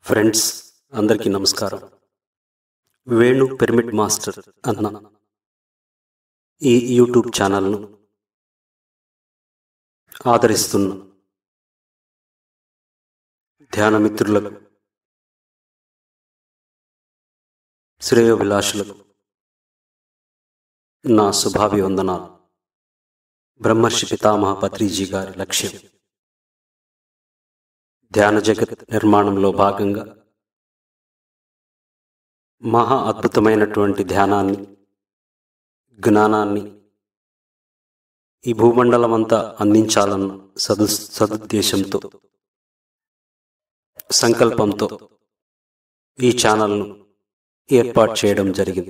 Friends అందరికీ నమస్కారం Venu pyramid master అన్న ఈ యూట్యూబ్ ఛానల్ను ఆదరిస్తున్న ధ్యాన మిత్రులకు శ్రేయోభిలాషులకు నా శుభాభివందనాలు బ్రహ్మర్షి పితామహ పత్రిజీ గారి లక్ష్యం ధ్యాన జగత్ నిర్మాణంలో భాగంగా మహా అద్భుతమైనటువంటి ధ్యానాన్ని జ్ఞానాన్ని ఈ భూమండలమంతా అందించాలన్న సదు సదుద్దేశంతో సంకల్పంతో ఈ ఛానల్ను ఏర్పాటు చేయడం జరిగింది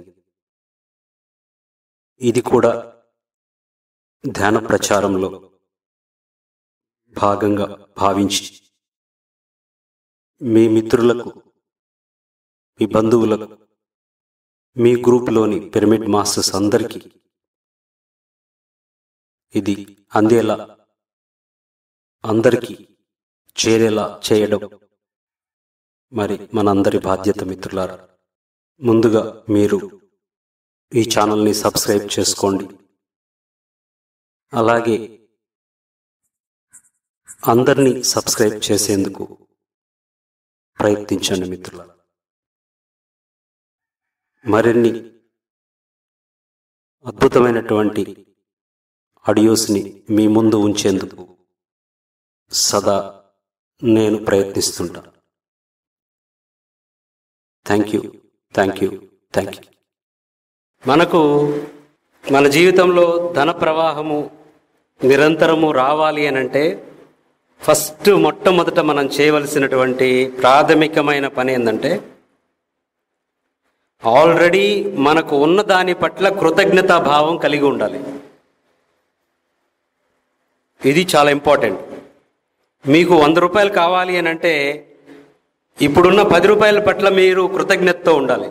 ఇది కూడా ధ్యాన ప్రచారంలో భాగంగా భావించి మీ మిత్రులకు మీ బంధువులకు మీ గ్రూపులోని పిరమిడ్ మాస్టర్స్ అందరికీ ఇది అందేలా అందరికీ చేరేలా చేయడం మరి మనందరి బాధ్యత మిత్రులారా ముందుగా మీరు ఈ ఛానల్ని సబ్స్క్రైబ్ చేసుకోండి అలాగే అందరినీ సబ్స్క్రైబ్ చేసేందుకు ప్రయత్నించండి మిత్రుల మరిన్ని అద్భుతమైనటువంటి ఆడియోస్ని మీ ముందు ఉంచేందుకు సదా నేను ప్రయత్నిస్తుంటాను thank you thank you thank you మనకు మన జీవితంలో ధన ప్రవాహము నిరంతరము రావాలి అని అంటే ఫస్ట్ మొట్టమొదట మనం చేయవలసినటువంటి ప్రాథమికమైన పని ఏంటంటే ఆల్రెడీ మనకు ఉన్న దాని పట్ల కృతజ్ఞతా భావం కలిగి ఉండాలి ఇది చాలా ఇంపార్టెంట్ మీకు వంద రూపాయలు కావాలి అని అంటే ఇప్పుడున్న పది రూపాయల పట్ల మీరు కృతజ్ఞతతో ఉండాలి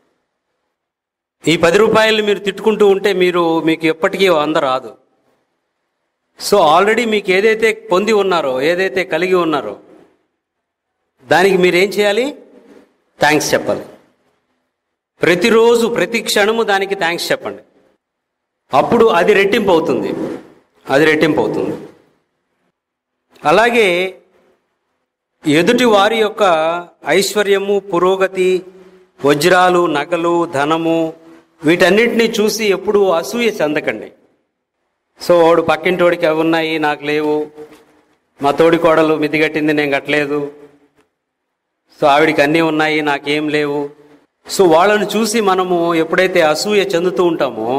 ఈ పది రూపాయలు మీరు తిట్టుకుంటూ ఉంటే మీరు మీకు ఎప్పటికీ వంద రాదు సో ఆల్రెడీ మీకు ఏదైతే పొంది ఉన్నారో ఏదైతే కలిగి ఉన్నారో దానికి మీరు ఏం చేయాలి థ్యాంక్స్ చెప్పాలి ప్రతిరోజు ప్రతి క్షణము దానికి థ్యాంక్స్ చెప్పండి అప్పుడు అది రెట్టింపు అవుతుంది అది రెట్టింపు అవుతుంది అలాగే ఎదుటి వారి యొక్క ఐశ్వర్యము పురోగతి వజ్రాలు నగలు ధనము వీటన్నిటిని చూసి ఎప్పుడు అసూయ చెందకండి సో వాడు పక్కింటోడికి అవి ఉన్నాయి నాకు లేవు మా తోడి కోడలు మిదిగట్టింది నేను కట్టలేదు సో ఆవిడికి అన్నీ ఉన్నాయి నాకేం లేవు సో వాళ్ళని చూసి మనము ఎప్పుడైతే అసూయ చెందుతూ ఉంటామో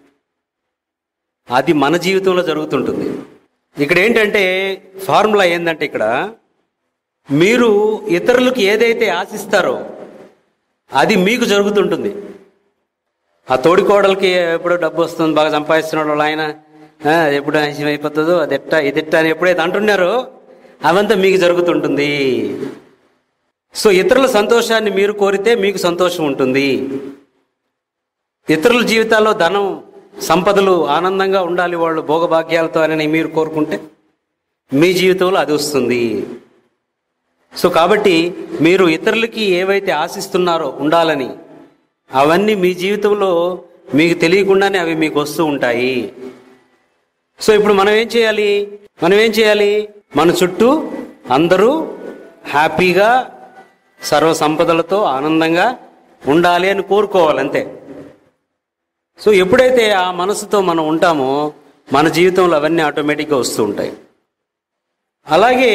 అది మన జీవితంలో జరుగుతుంటుంది ఇక్కడ ఏంటంటే ఫార్ములా ఏంటంటే ఇక్కడ మీరు ఇతరులకు ఏదైతే ఆశిస్తారో అది మీకు జరుగుతుంటుంది ఆ తోడి కోడలకి ఎప్పుడో డబ్బు వస్తుంది బాగా సంపాదిస్తున్నాడు వాళ్ళు ఆయన "ఆ, అది ఎప్పుడు ఆశయం అయిపోతుందో అది ఎట్ట ఇది ఎట్ట అని ఎప్పుడైతే అంటున్నారో అవంతా మీకు జరుగుతుంటుంది సో ఇతరుల సంతోషాన్ని మీరు కోరితే మీకు సంతోషం ఉంటుంది ఇతరుల జీవితాల్లో ధనం సంపదలు ఆనందంగా ఉండాలి వాళ్ళు భోగభాగ్యాలతో అని మీరు కోరుకుంటే మీ జీవితంలో అది వస్తుంది సో కాబట్టి మీరు ఇతరులకి ఏవైతే ఆశిస్తున్నారో ఉండాలని అవన్నీ మీ జీవితంలో మీకు తెలియకుండానే అవి మీకు వస్తూ ఉంటాయి సో ఇప్పుడు మనం ఏం చేయాలి మనం ఏం చేయాలి మన చుట్టూ అందరూ హ్యాపీగా సర్వ సంపదలతో ఆనందంగా ఉండాలి అని కోరుకోవాలి అంతే సో ఎప్పుడైతే ఆ మనసుతో మనం ఉంటామో మన జీవితంలో అవన్నీ ఆటోమేటిక్గా వస్తూ ఉంటాయి అలాగే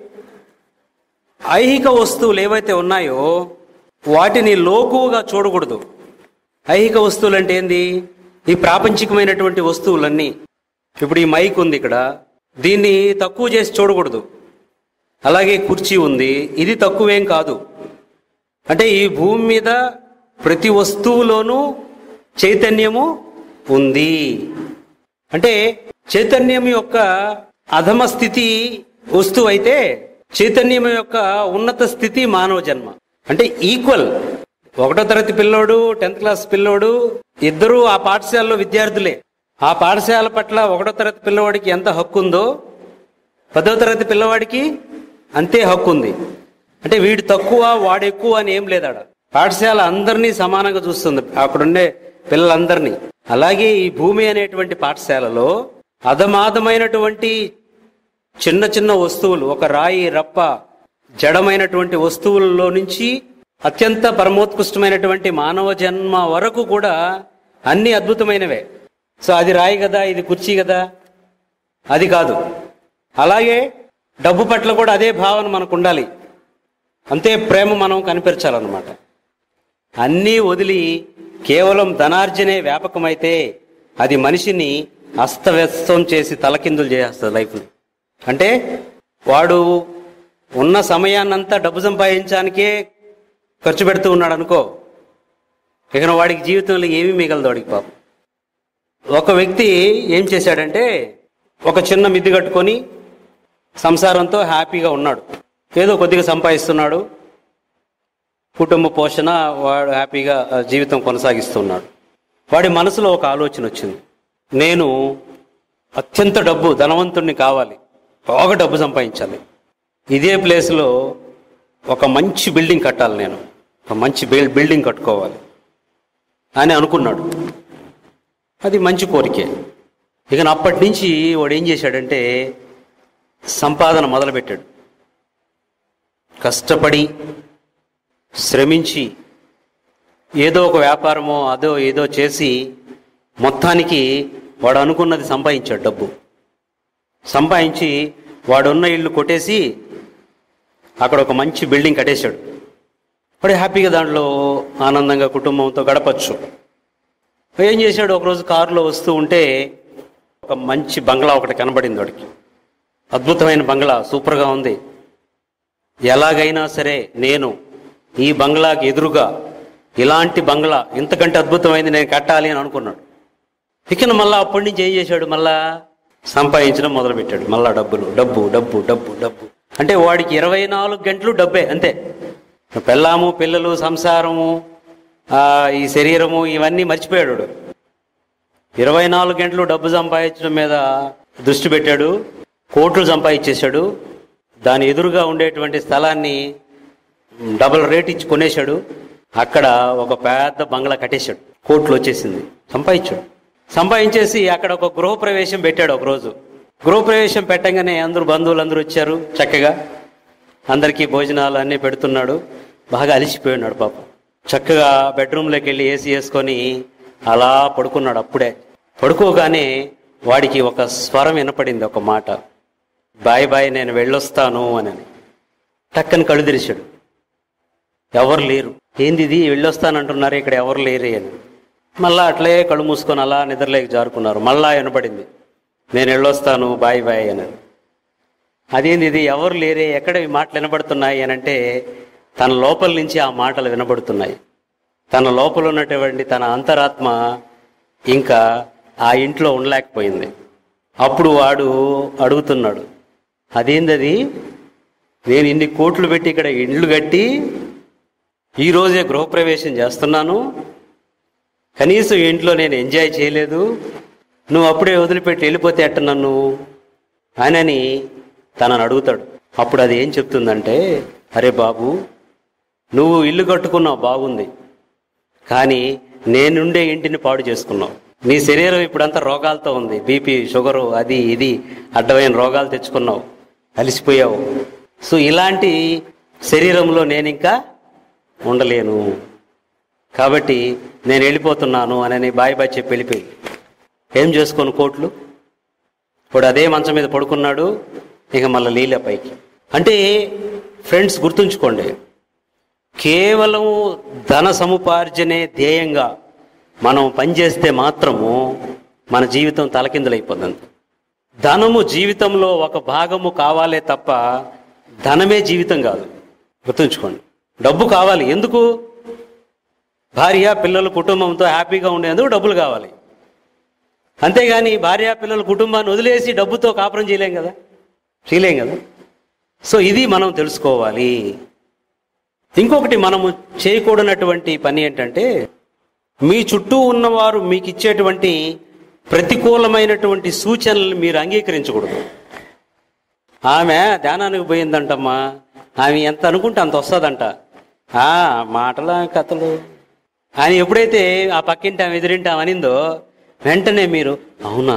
ఐహిక వస్తువులు ఏవైతే ఉన్నాయో వాటిని లోకువుగా చూడకూడదు ఐహిక వస్తువులు అంటే ఏంది ఈ ప్రాపంచికమైనటువంటి వస్తువులన్నీ ఇప్పుడు ఈ మైక్ ఉంది ఇక్కడ దీన్ని తక్కువ చేసి చూడకూడదు అలాగే కుర్చీ ఉంది ఇది తక్కువేం కాదు అంటే ఈ భూమి మీద ప్రతి వస్తువులోనూ చైతన్యము ఉంది అంటే చైతన్యం యొక్క అధమ స్థితి వస్తువు అయితే చైతన్యం యొక్క ఉన్నత స్థితి మానవ జన్మ అంటే ఈక్వల్ ఒకటో తరగతి పిల్లోడు టెన్త్ క్లాస్ పిల్లోడు ఇద్దరు ఆ పాఠశాలలో విద్యార్థులే ఆ పాఠశాల పట్ల ఒకటో తరగతి పిల్లవాడికి ఎంత హక్కు ఉందో పదో తరగతి పిల్లవాడికి అంతే హక్కు ఉంది అంటే వీడు తక్కువ వాడు ఎక్కువ అని ఏం లేదాడ పాఠశాల అందరినీ సమానంగా చూస్తుంది అక్కడుండే పిల్లలందరినీ అలాగే ఈ భూమి అనేటువంటి పాఠశాలలో అధమాధమైనటువంటి చిన్న చిన్న వస్తువులు ఒక రాయి రప్ప జడమైనటువంటి వస్తువులలో నుంచి అత్యంత పరమోత్కృష్టమైనటువంటి మానవ జన్మ వరకు కూడా అన్ని అద్భుతమైనవే సో అది రాయి కదా ఇది కుర్చీ కదా అది కాదు అలాగే డబ్బు పట్ల కూడా అదే భావన మనకు ఉండాలి అంతే ప్రేమ మనం కనిపించాలన్నమాట అన్నీ వదిలి కేవలం ధనార్జనే వ్యాపకమైతే అది మనిషిని అస్తవ్యస్తం చేసి తలకిందులు చేస్తుంది లైఫ్ని అంటే వాడు ఉన్న సమయాన్నంతా డబ్బు సంపాదించడానికే ఖర్చు పెడుతూ ఉన్నాడు అనుకో ఇక వాడికి జీవితంలో ఏమీ మిగలదు వాడికి పాపం ఒక వ్యక్తి ఏం చేశాడంటే ఒక చిన్న మిద్ది కట్టుకొని సంసారంతో హ్యాపీగా ఉన్నాడు ఏదో కొద్దిగా సంపాదిస్తున్నాడు కుటుంబ పోషణ వాడు హ్యాపీగా ఆ, జీవితం కొనసాగిస్తున్నాడు వాడి మనసులో ఒక ఆలోచన వచ్చింది నేను అత్యంత డబ్బు ధనవంతుణ్ణి కావాలి బాగా డబ్బు సంపాదించాలి ఇదే ప్లేస్లో ఒక మంచి బిల్డింగ్ కట్టాలి నేను ఒక మంచి బిల్- బిల్డింగ్ కట్టుకోవాలి అని అనుకున్నాడు అది మంచి కోరికే ఇక అప్పటి నుంచి వాడు ఏం చేశాడంటే సంపాదన మొదలుపెట్టాడు కష్టపడి శ్రమించి ఏదో ఒక వ్యాపారమో అదో ఏదో చేసి మొత్తానికి వాడు అనుకున్నది సంపాదించాడు డబ్బు సంపాదించి వాడున్న ఇల్లు కొట్టేసి అక్కడ ఒక మంచి బిల్డింగ్ కట్టేశాడు వాడు హ్యాపీగా దాంట్లో ఆనందంగా కుటుంబంతో గడపచ్చు ఏం చేశాడు ఒకరోజు కారులో వస్తూ ఉంటే ఒక మంచి బంగ్లా ఒకటి కనబడింది వాడికి అద్భుతమైన బంగ్లా సూపర్గా ఉంది ఎలాగైనా సరే నేను ఈ బంగ్లాకి ఎదురుగా ఇలాంటి బంగ్లా ఇంతకంటే అద్భుతమైంది నేను కట్టాలి అని అనుకున్నాడు ఇక మళ్ళా అప్పటి నుంచి ఏం చేశాడు మళ్ళా సంపాదించడం మొదలుపెట్టాడు మళ్ళా డబ్బులు డబ్బు డబ్బు డబ్బు డబ్బు అంటే వాడికి ఇరవై నాలుగు గంటలు డబ్బే అంతే పెళ్ళాము పిల్లలు సంసారము ఆ, ఈ శరీరము ఇవన్నీ మర్చిపోయాడు వాడు. ఇరవై నాలుగు గంటలు డబ్బు సంపాదించడం మీద దృష్టి పెట్టాడు కోట్లు సంపాదించేశాడు దాని ఎదురుగా ఉండేటువంటి స్థలాన్ని డబుల్ రేట్ ఇచ్చి కొనేశాడు అక్కడ ఒక పెద్ద బంగ్లా కట్టేశాడు కోట్లు వచ్చేసింది సంపాదించాడు సంపాదించేసి అక్కడ ఒక గృహప్రవేశం పెట్టాడు ఒక రోజు గృహప్రవేశం పెట్టంగానే అందరూ బంధువులు అందరూ వచ్చారు చక్కగా అందరికీ భోజనాలు అన్నీ పెడుతున్నాడు బాగా అలిసిపోయినాడు పాపం చక్కగా బెడ్రూమ్లోకి వెళ్ళి ఏసీ వేసుకొని అలా పడుకున్నాడు అప్పుడే పడుకోగానే వాడికి ఒక స్వరం వినపడింది ఒక మాట బాయ్ బాయ్ నేను వెళ్ళొస్తాను అని టక్కని కళ్ళు తెరిచాడు ఎవరు లేరు ఏంది ఇది వెళ్ళొస్తానంటున్నారు ఇక్కడ ఎవరు లేరే అని మళ్ళా అట్లే కళ్ళు మూసుకొని అలా నిద్రలేకి జారుకున్నారు మళ్ళా వినపడింది నేను వెళ్ళొస్తాను బాయ్ బాయ్ అని అదేంది ఇది ఎవరు లేరే ఎక్కడ ఈ మాటలు వినబడుతున్నాయి అని అంటే తన లోపల నుంచి ఆ మాటలు వినబడుతున్నాయి తన లోపల ఉన్నటువంటి తన అంతరాత్మ ఇంకా ఆ ఇంట్లో ఉండలేకపోయింది అప్పుడు వాడు అడుగుతున్నాడు అదేందది నేను ఇన్ని కోట్లు పెట్టి ఇక్కడ ఇండ్లు కట్టి ఈ రోజే గృహప్రవేశం చేస్తున్నాను కనీసం ఇంట్లో నేను ఎంజాయ్ చేయలేదు నువ్వు అప్పుడే వదిలిపెట్టి వెళ్ళిపోతే ఎట్ట నన్ను అనని తనని అడుగుతాడు అప్పుడు అది ఏం చెప్తుందంటే అరే బాబు నువ్వు ఇల్లు కట్టుకున్నావు బాగుంది కానీ నేనుండే ఇంటిని పాడు చేసుకున్నావు నీ శరీరం ఇప్పుడంతా రోగాలతో ఉంది బీపీ షుగరు అది ఇది అడ్డమైన రోగాలు తెచ్చుకున్నావు అలిసిపోయావు సో ఇలాంటి శరీరంలో నేను ఇంకా ఉండలేను కాబట్టి నేను వెళ్ళిపోతున్నాను అని బాయ్ బాయ్ చెప్పి వెళ్ళిపోయి ఏం చేసుకోను కోట్లు ఇప్పుడు అదే మంచం మీద పడుకున్నాడు ఇక మళ్ళీ లీల పైకి అంటే ఫ్రెండ్స్ గుర్తుంచుకోండి కేవలం ధన సముపార్జనే ధ్యేయంగా మనం పనిచేస్తే మాత్రము మన జీవితం తలకిందులైపోతుంది ధనము జీవితంలో ఒక భాగము కావాలే తప్ప ధనమే జీవితం కాదు గుర్తుంచుకోండి డబ్బు కావాలి ఎందుకు భార్య పిల్లలు కుటుంబంతో హ్యాపీగా ఉండేందుకు డబ్బులు కావాలి అంతేగాని భార్య పిల్లల కుటుంబాన్ని వదిలేసి డబ్బుతో కాపురం చేయలేం కదా చేయలేం కదా సో ఇది మనం తెలుసుకోవాలి ఇంకొకటి మనము చేయకూడనటువంటి పని ఏంటంటే మీ చుట్టూ ఉన్నవారు మీకు ఇచ్చేటువంటి ప్రతికూలమైనటువంటి సూచనలు మీరు అంగీకరించకూడదు ఆమె ధ్యానానికి పోయిందంటమ్మా ఆమె ఎంత అనుకుంటే అంత వస్తుందంట ఆ మాటలు ఆమె కథలు అని ఎప్పుడైతే ఆ పక్కింటి ఆమె ఎదురింటి ఆమె అనిందో వెంటనే మీరు అవునా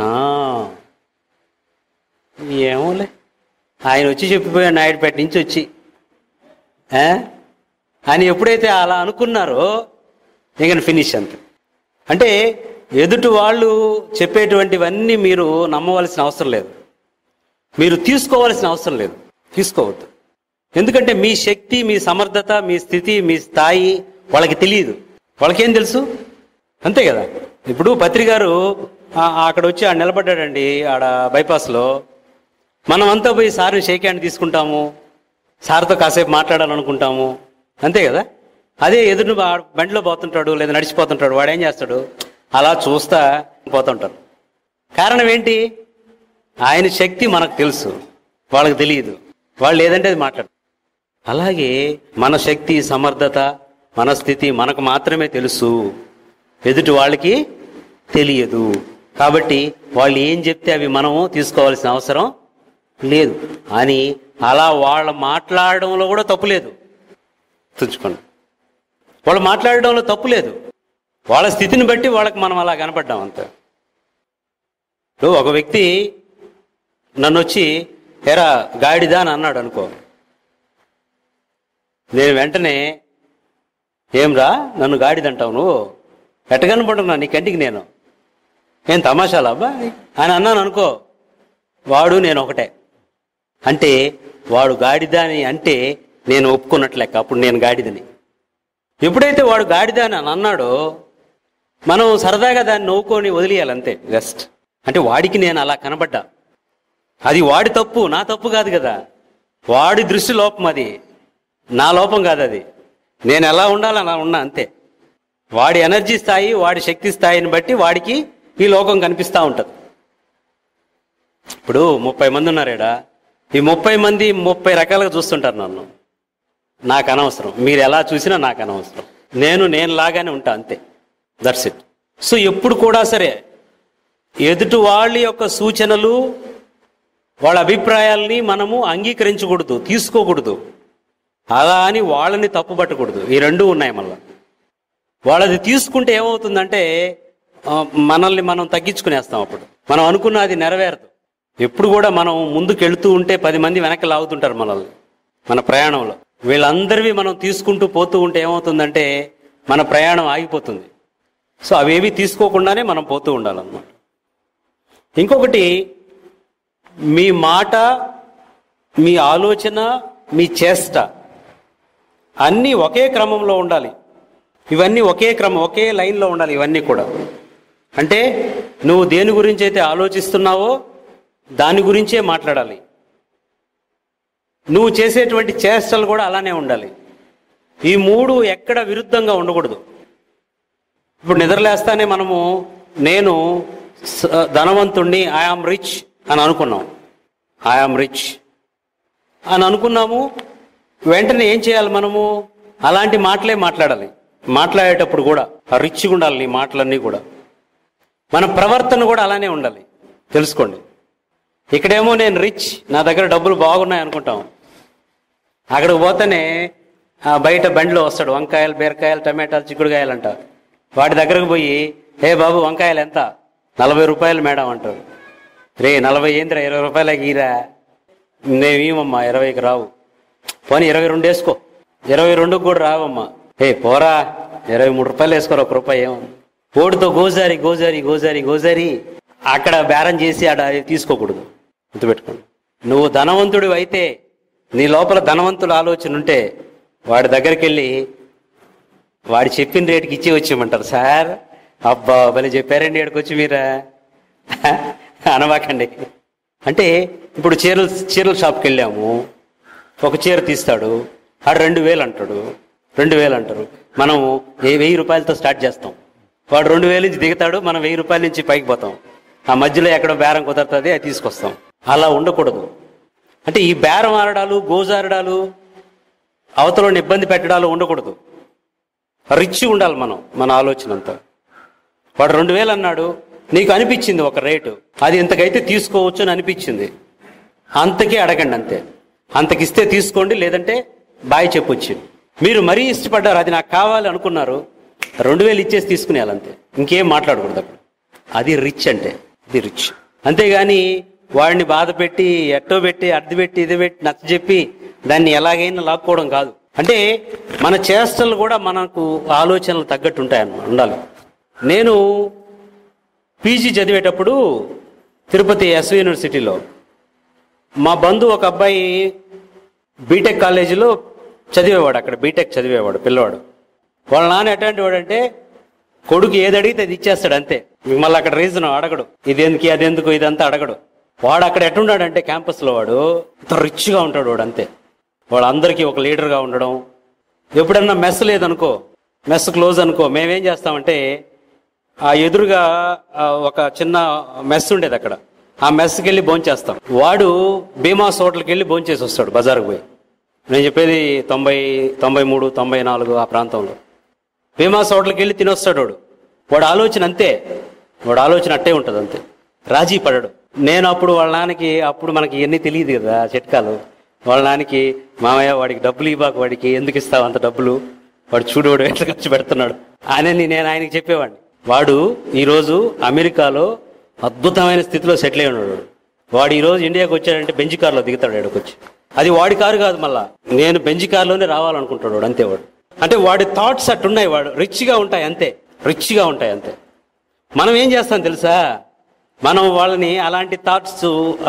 ఏమోలే ఆయన వచ్చి చెప్పిపోయాడు నాయుడుపేట నుంచి వచ్చి ఆ? అని ఎప్పుడైతే అలా అనుకున్నారో ఇక ఫినిష్ అంత అంటే ఎదుటి వాళ్ళు చెప్పేటువంటివన్నీ మీరు నమ్మవలసిన అవసరం లేదు మీరు తీసుకోవాల్సిన అవసరం లేదు తీసుకోవద్దు ఎందుకంటే మీ శక్తి మీ సమర్థత మీ స్థితి మీ స్థాయి వాళ్ళకి తెలియదు వాళ్ళకేం తెలుసు అంతే కదా ఇప్పుడు పత్రి గారు ఆ- అక్కడ వచ్చి ఆడ నిలబడ్డాడండి ఆడ బైపాస్లో మనం అంతా పోయి సార్ని షేక్ హ్యాండ్ తీసుకుంటాము సార్తో కాసేపు మాట్లాడాలనుకుంటాము అంతే కదా అదే ఎదురు బా- బండిలో పోతుంటాడు లేదా నడిచిపోతుంటాడు వాడు ఏం చేస్తాడు అలా చూస్తా పోతుంటారు కారణం ఏంటి ఆయన శక్తి మనకు తెలుసు వాళ్ళకి తెలియదు వాళ్ళు ఏదంటే అది మాట్లాడు అలాగే మన శక్తి సమర్థత మన స్థితి మనకు మాత్రమే తెలుసు ఎదుటి వాళ్ళకి తెలియదు కాబట్టి వాళ్ళు ఏం చెప్తే అవి మనము తీసుకోవాల్సిన అవసరం లేదు అని అలా వాళ్ళ మాట్లాడడంలో కూడా తప్పు లేదు తుంచుకోండి వాళ్ళు మాట్లాడడంలో తప్పు లేదు వాళ్ళ స్థితిని బట్టి వాళ్ళకి మనం అలా కనపడ్డాం అంతే ఇప్పుడు ఒక వ్యక్తి నన్ను వచ్చి ఎరా గాడిదా అని అన్నాడు అనుకో నేను వెంటనే ఏంరా నన్ను గాడిదంటావు నువ్వు ఎట్టగనపడున్నా నీ కంటికి నేను ఏం తమాషాలా అబ్బా అని అన్నాను అనుకో వాడు నేను ఒకటే అంటే వాడు గాడిదని అంటే నేను ఒప్పుకున్నట్లు లెక్క అప్పుడు నేను గాడిదని ఎప్పుడైతే వాడు గాడిద అని అన్నాడో మనం సరదాగా దాన్ని నవ్వుకొని వదిలేయాలి అంతే జస్ట్ అంటే వాడికి నేను అలా కనబడ్డా అది వాడి తప్పు నా తప్పు కాదు కదా వాడి దృష్టి లోపం అది నా లోపం కాదు అది నేను ఎలా ఉండాలో అలా ఉన్నా అంతే వాడి ఎనర్జీ స్థాయి వాడి శక్తి స్థాయిని బట్టి వాడికి ఈ లోకం కనిపిస్తూ ఉంటుంది ఇప్పుడు ముప్పై మంది ఉన్నారేడా ఈ ముప్పై మంది ముప్పై రకాలుగా చూస్తుంటారు నన్ను నాకు అనవసరం మీరు ఎలా చూసినా నాకు అనవసరం నేను నేను లాగానే ఉంటా అంతే దట్స్ ఇట్ సో ఎప్పుడు కూడా సరే ఎదుటి వాళ్ళ యొక్క సూచనలు వాళ్ళ అభిప్రాయాల్ని మనము అంగీకరించకూడదు తీసుకోకూడదు అలా అని వాళ్ళని తప్పుపట్టకూడదు ఈ రెండు ఉన్నాయి మళ్ళా వాళ్ళది తీసుకుంటే ఏమవుతుందంటే ఆ, మనల్ని మనం తగ్గించుకునేస్తాం అప్పుడు మనం అనుకున్నది నెరవేరదు ఎప్పుడు కూడా మనం ముందుకు వెళుతూ ఉంటే పది మంది వెనక్కి లాగుతుంటారు మనల్ని మన ప్రయాణంలో వీళ్ళందరివి మనం తీసుకుంటూ పోతూ ఉంటే ఏమవుతుందంటే మన ప్రయాణం ఆగిపోతుంది సో అవేవి తీసుకోకుండానే మనం పోతూ ఉండాలన్నమాట ఇంకొకటి మీ మాట మీ ఆలోచన మీ చేష్ట అన్నీ ఒకే క్రమంలో ఉండాలి ఇవన్నీ ఒకే క్రమం ఒకే లైన్లో ఉండాలి ఇవన్నీ కూడా అంటే నువ్వు దేని గురించి అయితే ఆలోచిస్తున్నావో దాని గురించే మాట్లాడాలి నువ్వు చేసేటువంటి చేష్టలు కూడా అలానే ఉండాలి ఈ మూడు ఎక్కడ విరుద్ధంగా ఉండకూడదు ఇప్పుడు నిద్రలేస్తానే మనము నేను స- ధనవంతుణ్ణి ఐఆమ్ రిచ్ అని అనుకున్నాం ఐఆమ్ రిచ్ అని అనుకున్నాము వెంటనే ఏం చేయాలి మనము అలాంటి మాటలే మాట్లాడాలి మాట్లాడేటప్పుడు కూడా ఆ రిచ్గా ఉండాలి నీ మాటలన్నీ కూడా మన ప్రవర్తన కూడా అలానే ఉండాలి తెలుసుకోండి ఇక్కడేమో నేను రిచ్ నా దగ్గర డబ్బులు బాగున్నాయి అనుకుంటాం అక్కడికి పోతేనే ఆ బయట బండిలో వస్తాడు వంకాయలు బీరకాయలు టమాటాలు చిక్కుడుకాయలు అంట వాడి దగ్గరకు పోయి ఏ బాబు వంకాయలు ఎంత నలభై రూపాయలు మేడం అంటారు రే నలభై ఏందిరా ఇరవై రూపాయలకి ఈరా నేమేమమ్మా ఇరవైకి రావు పోనీ ఇరవై రెండు వేసుకో ఇరవై రెండుకి కూడా రావమ్మా ఏ పోరా ఇరవై మూడు రూపాయలు వేసుకోరా ఒక రూపాయి ఏమో ఓడితో గోజారి గోజారి గోజారి గోజారి అక్కడ బేరం చేసి ఆడ తీసుకోకూడదు గుర్తుపెట్టుకోండి నువ్వు ధనవంతుడు అయితే నీ లోపల ధనవంతుల ఆలోచన ఉంటే వాడి దగ్గరికి వెళ్ళి వాడు చెప్పిన రేటుకి ఇచ్చి వచ్చేయమంటారు సార్ అబ్బా భలే చెప్పారండి ఇక్కడికి వచ్చి మీరా అనవాకండి అంటే ఇప్పుడు చీరలు చీరల షాప్కి వెళ్ళాము ఒక చీర తీస్తాడు ఆడు రెండు వేలు అంటాడు రెండు వేలు అంటారు మనం ఏ వెయ్యి రూపాయలతో స్టార్ట్ చేస్తాం వాడు రెండు వేల నుంచి దిగుతాడు మనం వెయ్యి రూపాయల నుంచి పైకి పోతాం ఆ మధ్యలో ఎక్కడో బేరం కుదరుతుంది అది తీసుకొస్తాం అలా ఉండకూడదు అంటే ఈ బేరం ఆడడాలు గోజారడాలు అవతలని ఇబ్బంది పెట్టడాలు ఉండకూడదు రిచ్ ఉండాలి మనం మన ఆలోచన అంతా వాడు రెండు వేలు అన్నాడు నీకు అనిపించింది ఒక రేటు అది ఇంతకైతే తీసుకోవచ్చు అని అనిపించింది అంతకే అడగండి అంతే అంతకిస్తే తీసుకోండి లేదంటే బాయ్ చెప్పొచ్చు మీరు మరీ ఇష్టపడ్డారు అది నాకు కావాలి అనుకున్నారు రెండు వేలు ఇచ్చేసి తీసుకునేయాలి అంతే ఇంకేం మాట్లాడకూడదు అక్కడ అది రిచ్ అంటే ఇది రిచ్ అంతేగాని వాడిని బాధ పెట్టి ఎట్టో పెట్టి అడ్డు పెట్టి ఇది పెట్టి నచ్చ చెప్పి దాన్ని ఎలాగైనా లాక్కోవడం కాదు అంటే మన చేష్టలు కూడా మనకు ఆలోచనలు తగ్గట్టు ఉంటాయన్నమాట ఉండాలి నేను పీజీ చదివేటప్పుడు తిరుపతి ఎస్వి యూనివర్సిటీలో మా బంధువు ఒక అబ్బాయి బీటెక్ కాలేజీలో చదివేవాడు అక్కడ బీటెక్ చదివేవాడు పిల్లవాడు వాళ్ళ నాన్న ఎట్లాంటి వాడంటే కొడుకు ఏది అడిగితే అది ఇచ్చేస్తాడు అంతే ఇంక మళ్ళీ అక్కడ రీజన్ అడగడు ఇది ఎందుకు అది ఎందుకు ఇదంతా అడగడు వాడు అక్కడ ఎట్టున్నాడంటే క్యాంపస్లో వాడు ఇంత రిచ్గా ఉంటాడు వాడు అంతే వాళ్ళందరికీ ఒక లీడర్గా ఉండడం ఎప్పుడన్నా మెస్ లేదనుకో మెస్ క్లోజ్ అనుకో మేమేం చేస్తామంటే ఆ ఎదురుగా ఆ, ఒక చిన్న మెస్ ఉండేది అక్కడ ఆ మెస్కి వెళ్ళి భోంచేస్తాం వాడు భీమాస్ హోటల్కి వెళ్ళి భోంచేసి వస్తాడు బజార్కి పోయి నేను చెప్పేది తొంభై తొంభై మూడు తొంభై నాలుగు ఆ ప్రాంతంలో భీమాస్ హోటల్కి వెళ్ళి తినొస్తాడు వాడు వాడు ఆలోచన అంతే వాడు ఆలోచన అట్టే ఉంటుంది అంతే రాజీ పడడు నేను అప్పుడు వాళ్ళ నాన్నకి అప్పుడు మనకి ఇవన్నీ తెలియదు కదా ఆ చిట్కాలు వాళ్ళ నాన్నకి మామయ్య వాడికి డబ్బులు ఇవ్వక వాడికి ఎందుకు ఇస్తావు అంత డబ్బులు వాడు చూడు వాడు ఎంత ఖర్చు పెడుతున్నాడు అని నేను ఆయనకి చెప్పేవాడిని వాడు ఈరోజు అమెరికాలో అద్భుతమైన స్థితిలో సెటిల్ అయి ఉన్నాడు వాడు. వాడు ఈరోజు ఇండియాకి వచ్చాడంటే బెంజ్ కార్లో దిగుతాడు ఇక్కడికి వచ్చి అది వాడి కారు కాదు మళ్ళా నేను బెంజ్ కార్లోనే రావాలనుకుంటాడు వాడు అంతే వాడు అంటే వాడి థాట్స్ అట్టున్నాయి వాడు రిచ్గా ఉంటాయి అంతే రిచ్గా ఉంటాయి అంతే మనం ఏం చేస్తాం తెలుసా మనం వాళ్ళని అలాంటి థాట్స్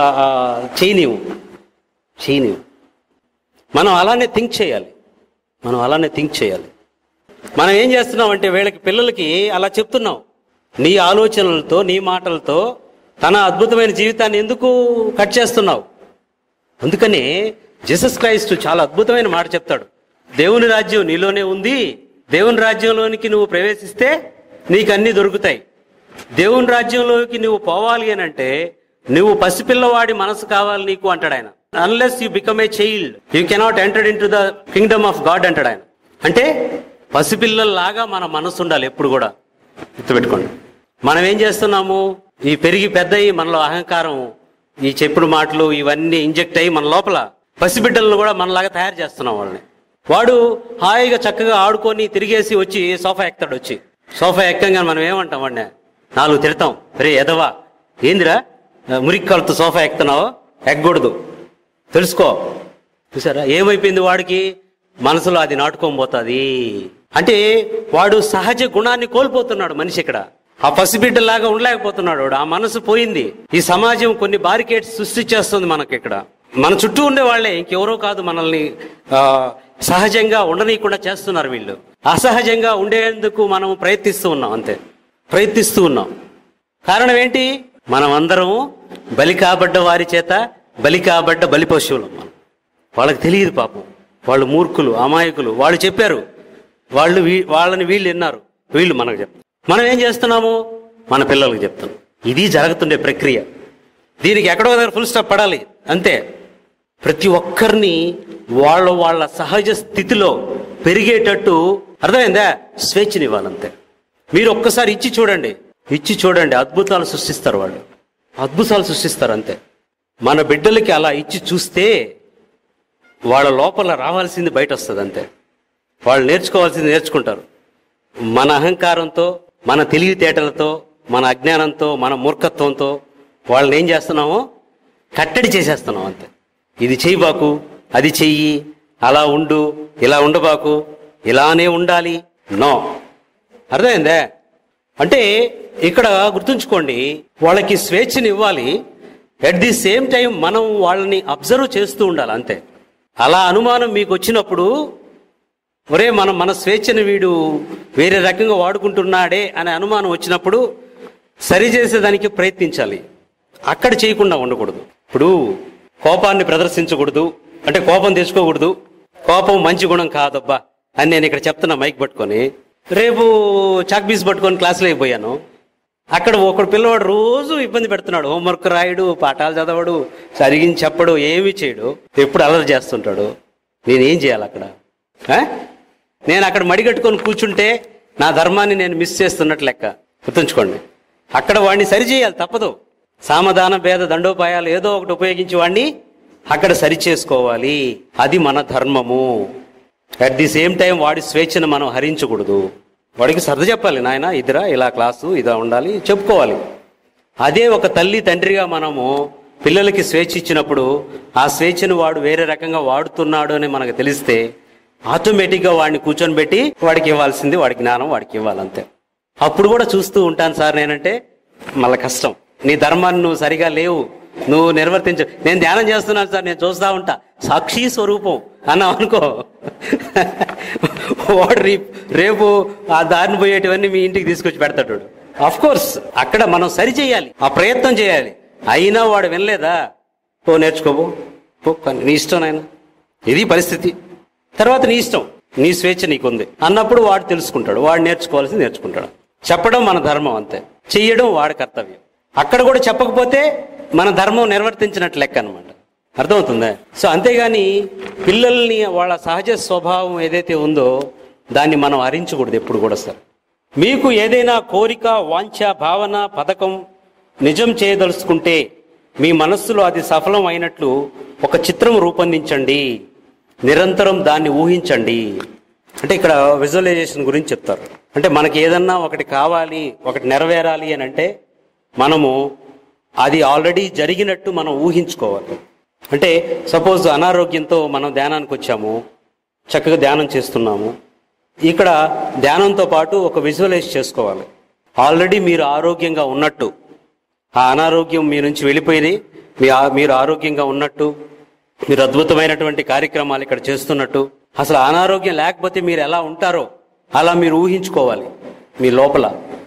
చేయనివు చేయనివు మనం అలానే థింక్ చేయాలి మనం అలానే థింక్ చేయాలి మనం ఏం చేస్తున్నాం అంటే వీళ్ళకి పిల్లలకి అలా చెప్తున్నాం నీ ఆలోచనలతో నీ మాటలతో తన అద్భుతమైన జీవితాన్ని ఎందుకు కట్ చేస్తున్నావు అందుకనే జీసస్ క్రైస్ట్ చాలా అద్భుతమైన మాట చెప్తాడు దేవుని రాజ్యం నీలోనే ఉంది దేవుని రాజ్యంలోనికి నువ్వు ప్రవేశిస్తే నీకు అన్ని దొరుకుతాయి దేవుని రాజ్యంలోకి నువ్వు పోవాలి అని అంటే నువ్వు పసిపిల్లవాడి మనసు కావాలి నీకు అంటాడు ఆయన unless you become a child you cannot enter into the kingdom of God అంటాడు ఆయన అంటే పసిపిల్లల్లాగా మన మనసు ఉండాలి ఎప్పుడు కూడా గుర్తుపెట్టుకోండి మనం ఏం చేస్తున్నాము ఈ పెరిగి పెద్దయి మనలో అహంకారం ఈ చెప్పుడు మాటలు ఇవన్నీ ఇంజెక్ట్ అయ్యి మన లోపల పసిబిడ్డలను కూడా మనలాగా తయారు చేస్తున్నాం వాళ్ళని వాడు హాయిగా చక్కగా ఆడుకొని తిరిగేసి వచ్చి సోఫా ఎక్కుతాడు వచ్చి సోఫా ఎక్కంగా మనం ఏమంటాం వాడిని నాలుగు తిడతాం రే ఎదవా ఏందిరా మురిక్కాలతో సోఫా ఎక్కుతున్నావు ఎక్కకూడదు తెలుసుకో చూసారా ఏమైపోయింది వాడికి మనసులో అది నాటుకొని పోతుంది అంటే వాడు సహజ గుణాన్ని కోల్పోతున్నాడు మనిషి ఇక్కడ ఆ పసిబిడ్డలాగా ఉండలేకపోతున్నాడు వాడు ఆ మనసు పోయింది ఈ సమాజం కొన్ని బారికేడ్స్ సృష్టించేస్తుంది మనకి ఇక్కడ మన చుట్టూ ఉండే వాళ్ళే ఇంకెవరో కాదు మనల్ని ఆ, సహజంగా ఉండనీయకుండా చేస్తున్నారు వీళ్ళు అసహజంగా ఉండేందుకు మనం ప్రయత్నిస్తూ ఉన్నాం అంతే ప్రయత్నిస్తూ ఉన్నాం కారణం ఏంటి మనం అందరం బలి కాబడ్డ వారి చేత బలి కాబడ్డ బలి పశువులం మనం వాళ్ళకి తెలియదు పాపం వాళ్ళు మూర్ఖులు అమాయకులు వాళ్ళు చెప్పారు వాళ్ళు వీ- వాళ్ళని వీళ్ళు విన్నారు వీళ్ళు మనకు చెప్తారు మనం ఏం చేస్తున్నాము మన పిల్లలకు చెప్తాం ఇది జరుగుతుండే ప్రక్రియ దీనికి ఎక్కడో దగ్గర ఫుల్ స్టాప్ పడాలి అంతే ప్రతి ఒక్కరిని వాళ్ళ వాళ్ళ సహజ స్థితిలో పెరిగేటట్టు అర్థమైందా స్వేచ్ఛనివ్వాలంతే మీరు ఒక్కసారి ఇచ్చి చూడండి ఇచ్చి చూడండి అద్భుతాలు సృష్టిస్తారు వాళ్ళు అద్భుతాలు సృష్టిస్తారు అంతే మన బిడ్డలకి అలా ఇచ్చి చూస్తే వాళ్ళ లోపల రావాల్సింది బయట వస్తుంది అంతే వాళ్ళు నేర్చుకోవాల్సింది నేర్చుకుంటారు మన అహంకారంతో మన తెలివితేటలతో మన అజ్ఞానంతో మన మూర్ఖత్వంతో వాళ్ళని ఏం చేస్తున్నామో కట్టడి చేసేస్తున్నాం అంతే ఇది చెయ్యబాకు అది చెయ్యి అలా ఉండు ఇలా ఉండబాకు ఇలానే ఉండాలి నో అర్థమైందే అంటే ఇక్కడ గుర్తుంచుకోండి వాళ్ళకి స్వేచ్ఛని ఇవ్వాలి ఎట్ ది సేమ్ టైం మనం వాళ్ళని అబ్జర్వ్ చేస్తూ ఉండాలి అంతే అలా అనుమానం మీకు వచ్చినప్పుడు ఒరే మనం మన స్వేచ్ఛను వీడు వేరే రకంగా వాడుకుంటున్నాడే అనే అనుమానం వచ్చినప్పుడు సరిచేసేదానికి ప్రయత్నించాలి అక్కడ చేయకుండా ఉండకూడదు ఇప్పుడు కోపాన్ని ప్రదర్శించకూడదు అంటే కోపం తెచ్చుకోకూడదు కోపం మంచి గుణం కాదబ్బా అని నేను ఇక్కడ చెప్తున్నా మైక్ పట్టుకొని రేపు చాక్ పీస్ పట్టుకొని క్లాసులో అయిపోయాను అక్కడ ఒకడు పిల్లవాడు రోజు ఇబ్బంది పెడుతున్నాడు హోంవర్క్ రాయడు పాఠాలు చదవడు సరిగిన చెప్పడు ఏమీ చేయడు ఎప్పుడు అలరి చేస్తుంటాడు నేనేం చేయాలి అక్కడ ఆ? నేను అక్కడ మడిగట్టుకొని కూర్చుంటే నా ధర్మాన్ని నేను మిస్ చేస్తున్నట్టు లెక్క గుర్తుంచుకోండి అక్కడ వాడిని సరిచేయాలి తప్పదు సామధాన భేద దండోపాయాలు ఏదో ఒకటి ఉపయోగించి వాడిని అక్కడ సరి చేసుకోవాలి అది మన ధర్మము అట్ ది సేమ్ టైం వాడి స్వేచ్ఛను మనం హరించకూడదు వాడికి సర్ద చెప్పాలి నాయన ఇదిరా ఇలా క్లాసు ఇదా ఉండాలి చెప్పుకోవాలి అదే ఒక తల్లి తండ్రిగా మనము పిల్లలకి స్వేచ్ఛ ఇచ్చినప్పుడు ఆ స్వేచ్ఛను వాడు వేరే రకంగా వాడుతున్నాడు అని మనకు తెలిస్తే ఆటోమేటిక్గా వాడిని కూర్చొని పెట్టి వాడికి ఇవ్వాల్సింది వాడి జ్ఞానం వాడికి ఇవ్వాలంతే అప్పుడు కూడా చూస్తూ ఉంటాను సార్ నేనంటే మళ్ళీ కష్టం నీ ధర్మాన్ని నువ్వు సరిగా లేవు నువ్వు నిర్వర్తించు నేను ధ్యానం చేస్తున్నాను సార్ నేను చూస్తా ఉంటా సాక్షి స్వరూపం అన్నావు అనుకో వాడు రేపు రేపు ఆ దారిని పోయేటివన్నీ మీ ఇంటికి తీసుకొచ్చి పెడతాడు అఫ్ కోర్స్ అక్కడ మనం సరి చేయాలి ఆ ప్రయత్నం చేయాలి అయినా వాడు వినలేదా ఓ నేర్చుకోబో పో పని. నీ ఇష్టం నాయన ఇది పరిస్థితి తర్వాత నీ ఇష్టం నీ స్వేచ్ఛ నీకుంది అన్నప్పుడు వాడు తెలుసుకుంటాడు వాడు నేర్చుకోవాల్సింది నేర్చుకుంటాడు చెప్పడం మన ధర్మం అంతే చెయ్యడం వాడి కర్తవ్యం అక్కడ కూడా చెప్పకపోతే మన ధర్మం నిర్వర్తించినట్లు లెక్క అనమాట అర్థమవుతుందా సో అంతేగాని పిల్లల్ని వాళ్ళ సహజ స్వభావం ఏదైతే ఉందో దాన్ని మనం హరించకూడదు ఎప్పుడు కూడా సార్ మీకు ఏదైనా కోరిక వాంఛ భావన పథకం నిజం చేయదలుచుకుంటే మీ మనస్సులో అది సఫలం అయినట్లు ఒక చిత్రం రూపొందించండి నిరంతరం దాన్ని ఊహించండి అంటే ఇక్కడ విజువలైజేషన్ గురించి చెప్తారు అంటే మనకి ఏదన్నా ఒకటి కావాలి ఒకటి నెరవేరాలి అని అంటే మనము అది ఆల్రెడీ జరిగినట్టు మనం ఊహించుకోవాలి అంటే సపోజ్ అనారోగ్యంతో మనం ధ్యానానికి వచ్చాము చక్కగా ధ్యానం చేస్తున్నాము ఇక్కడ ధ్యానంతో పాటు ఒక విజువలైజ్ చేసుకోవాలి ఆల్రెడీ మీరు ఆరోగ్యంగా ఉన్నట్టు ఆ అనారోగ్యం మీ నుంచి వెళ్ళిపోయింది మీ ఆ- మీరు ఆరోగ్యంగా ఉన్నట్టు మీరు అద్భుతమైనటువంటి కార్యక్రమాలు ఇక్కడ చేస్తున్నట్టు అసలు అనారోగ్యం లేకపోతే మీరు ఎలా ఉంటారో అలా మీరు ఊహించుకోవాలి మీ లోపల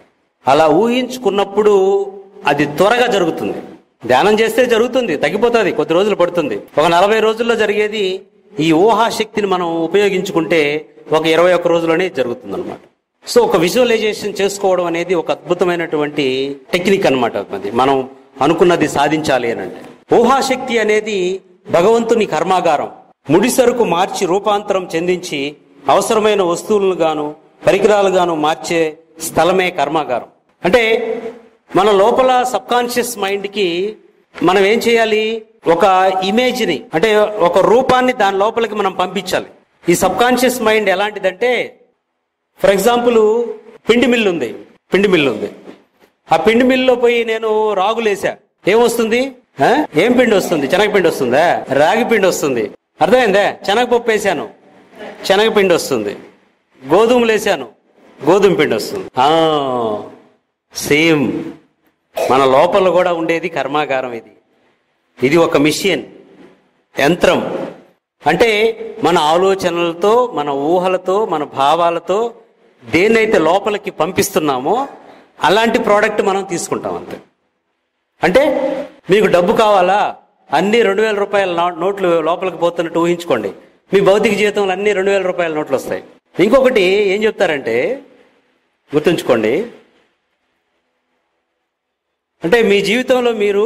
అలా ఊహించుకున్నప్పుడు అది త్వరగా జరుగుతుంది ధ్యానం చేస్తే జరుగుతుంది తగ్గిపోతుంది కొద్ది రోజులు పడుతుంది ఒక నలభై రోజుల్లో జరిగేది ఈ ఊహాశక్తిని మనం ఉపయోగించుకుంటే ఒక ఇరవై ఒక్క రోజుల్లోనే జరుగుతుంది అనమాట సో ఒక విజువలైజేషన్ చేసుకోవడం అనేది ఒక అద్భుతమైనటువంటి టెక్నిక్ అనమాట అది మనం అనుకున్నది సాధించాలి అని అంటే ఊహాశక్తి అనేది భగవంతుని కర్మాగారం ముడిసరుకు మార్చి రూపాంతరం చెందించి అవసరమైన వస్తువులను గాను పరికరాలు గాను మార్చే స్థలమే కర్మాగారం అంటే మన లోపల సబ్ కాన్షియస్ మైండ్ కి మనం ఏం చేయాలి ఒక ఇమేజ్ ని అంటే ఒక రూపాన్ని దాని లోపలికి మనం పంపించాలి ఈ సబ్ కాన్షియస్ మైండ్ ఎలాంటిదంటే ఫర్ ఎగ్జాంపుల్ పిండి మిల్లు ఉంది పిండి మిల్లు ఉంది ఆ పిండి మిల్లులో పోయి నేను రాగులేసా ఏమొస్తుంది ఆ? ఏం పిండి వస్తుంది శనగపిండి వస్తుందా రాగి పిండి వస్తుంది అర్థమైందా శనగపప్పు వేసాను శనగపిండి వస్తుంది గోధుమలు వేసాను గోధుమ పిండి వస్తుంది ఆ, సేమ్ మన లోపల కూడా ఉండేది కర్మాగారం ఇది ఇది ఒక మిషన్ యంత్రం అంటే మన ఆలోచనలతో మన ఊహలతో మన భావాలతో దేన్నైతే లోపలికి పంపిస్తున్నామో అలాంటి ప్రోడక్ట్ మనం తీసుకుంటాం అంతే అంటే మీకు డబ్బు కావాలా అన్ని రెండు వేల రూపాయల నో- నోట్లు లోపలికి పోతున్నట్టు ఊహించుకోండి మీ భౌతిక జీవితంలో అన్ని రెండు వేల రూపాయల నోట్లు వస్తాయి ఇంకొకటి ఏం చెప్తారంటే గుర్తుంచుకోండి అంటే మీ జీవితంలో మీరు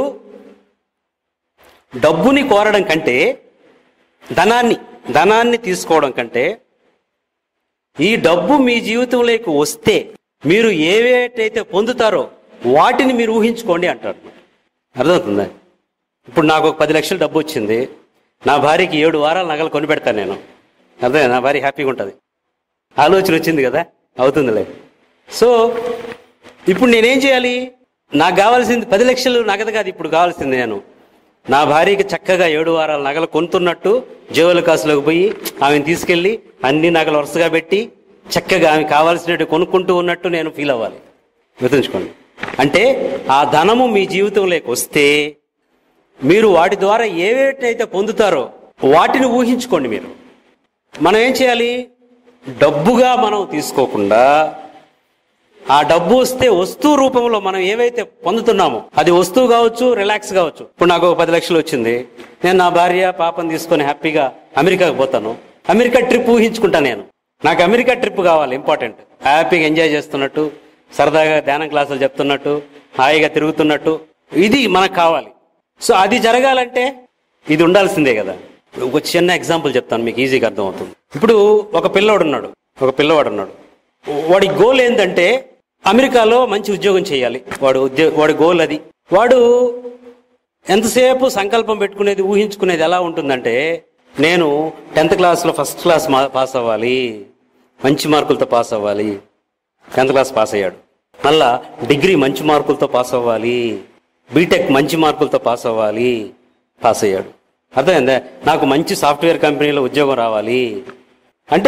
డబ్బుని కోరడం కంటే ధనాన్ని ధనాన్ని తీసుకోవడం కంటే ఈ డబ్బు మీ జీవితంలోకి వస్తే మీరు ఏవేటైతే పొందుతారో వాటిని మీరు ఊహించుకోండి అంటారు అర్థమవుతుందా ఇప్పుడు నాకు ఒక పది లక్షల డబ్బు వచ్చింది నా భార్యకి ఏడు వారాల నగలు కొని పెడతాను నేను అర్థమే నా భార్య హ్యాపీగా ఉంటుంది ఆలోచన వచ్చింది కదా అవుతుందిలే సో ఇప్పుడు నేనేం చేయాలి నాకు కావాల్సింది పది లక్షలు నగదు కాదు ఇప్పుడు కావాల్సింది నేను నా భార్యకి చక్కగా ఏడు వారాల నగలు కొంటున్నట్టు జేవుల కాసులోకి పోయి ఆమెను తీసుకెళ్లి అన్ని నగలు వరుసగా పెట్టి చక్కగా ఆమె కావాల్సినట్టు కొనుక్కుంటూ ఉన్నట్టు నేను ఫీల్ అవ్వాలి గుర్తుంచుకోండి అంటే ఆ ధనము మీ జీవితంలోకి వస్తే మీరు వాటి ద్వారా ఏవేటైతే పొందుతారో వాటిని ఊహించుకోండి మీరు మనం ఏం చేయాలి డబ్బుగా మనం తీసుకోకుండా ఆ డబ్బు వస్తే వస్తువు రూపంలో మనం ఏవైతే పొందుతున్నామో అది వస్తువు కావచ్చు రిలాక్స్ కావచ్చు ఇప్పుడు నాకు ఒక పది లక్షలు వచ్చింది నేను నా భార్య పాపని తీసుకొని హ్యాపీగా అమెరికాకు పోతాను అమెరికా ట్రిప్ ఊహించుకుంటా నేను నాకు అమెరికా ట్రిప్ కావాలి ఇంపార్టెంట్ హ్యాపీగా ఎంజాయ్ చేస్తున్నట్టు సరదాగా ధ్యానం క్లాసులు చెప్తున్నట్టు హాయిగా తిరుగుతున్నట్టు ఇది మనకు కావాలి సో అది జరగాలంటే ఇది ఉండాల్సిందే కదా ఒక చిన్న ఎగ్జాంపుల్ చెప్తాను మీకు ఈజీగా అర్థమవుతుంది ఇప్పుడు ఒక పిల్లవాడు ఉన్నాడు ఒక పిల్లవాడు ఉన్నాడు వాడి గోల్ ఏంటంటే అమెరికాలో మంచి ఉద్యోగం చేయాలి వాడు ఉద్యోగ వాడి గోల్ అది వాడు ఎంతసేపు సంకల్పం పెట్టుకునేది ఊహించుకునేది ఎలా ఉంటుందంటే నేను టెన్త్ క్లాస్లో ఫస్ట్ క్లాస్ మా- పాస్ అవ్వాలి మంచి మార్కులతో పాస్ అవ్వాలి టెన్త్ క్లాస్ పాస్ అయ్యాడు మళ్ళా డిగ్రీ మంచి మార్కులతో పాస్ అవ్వాలి బీటెక్ మంచి మార్కులతో పాస్ అవ్వాలి పాస్ అయ్యాడు అర్థమైందా నాకు మంచి సాఫ్ట్వేర్ కంపెనీలో ఉద్యోగం రావాలి అంటే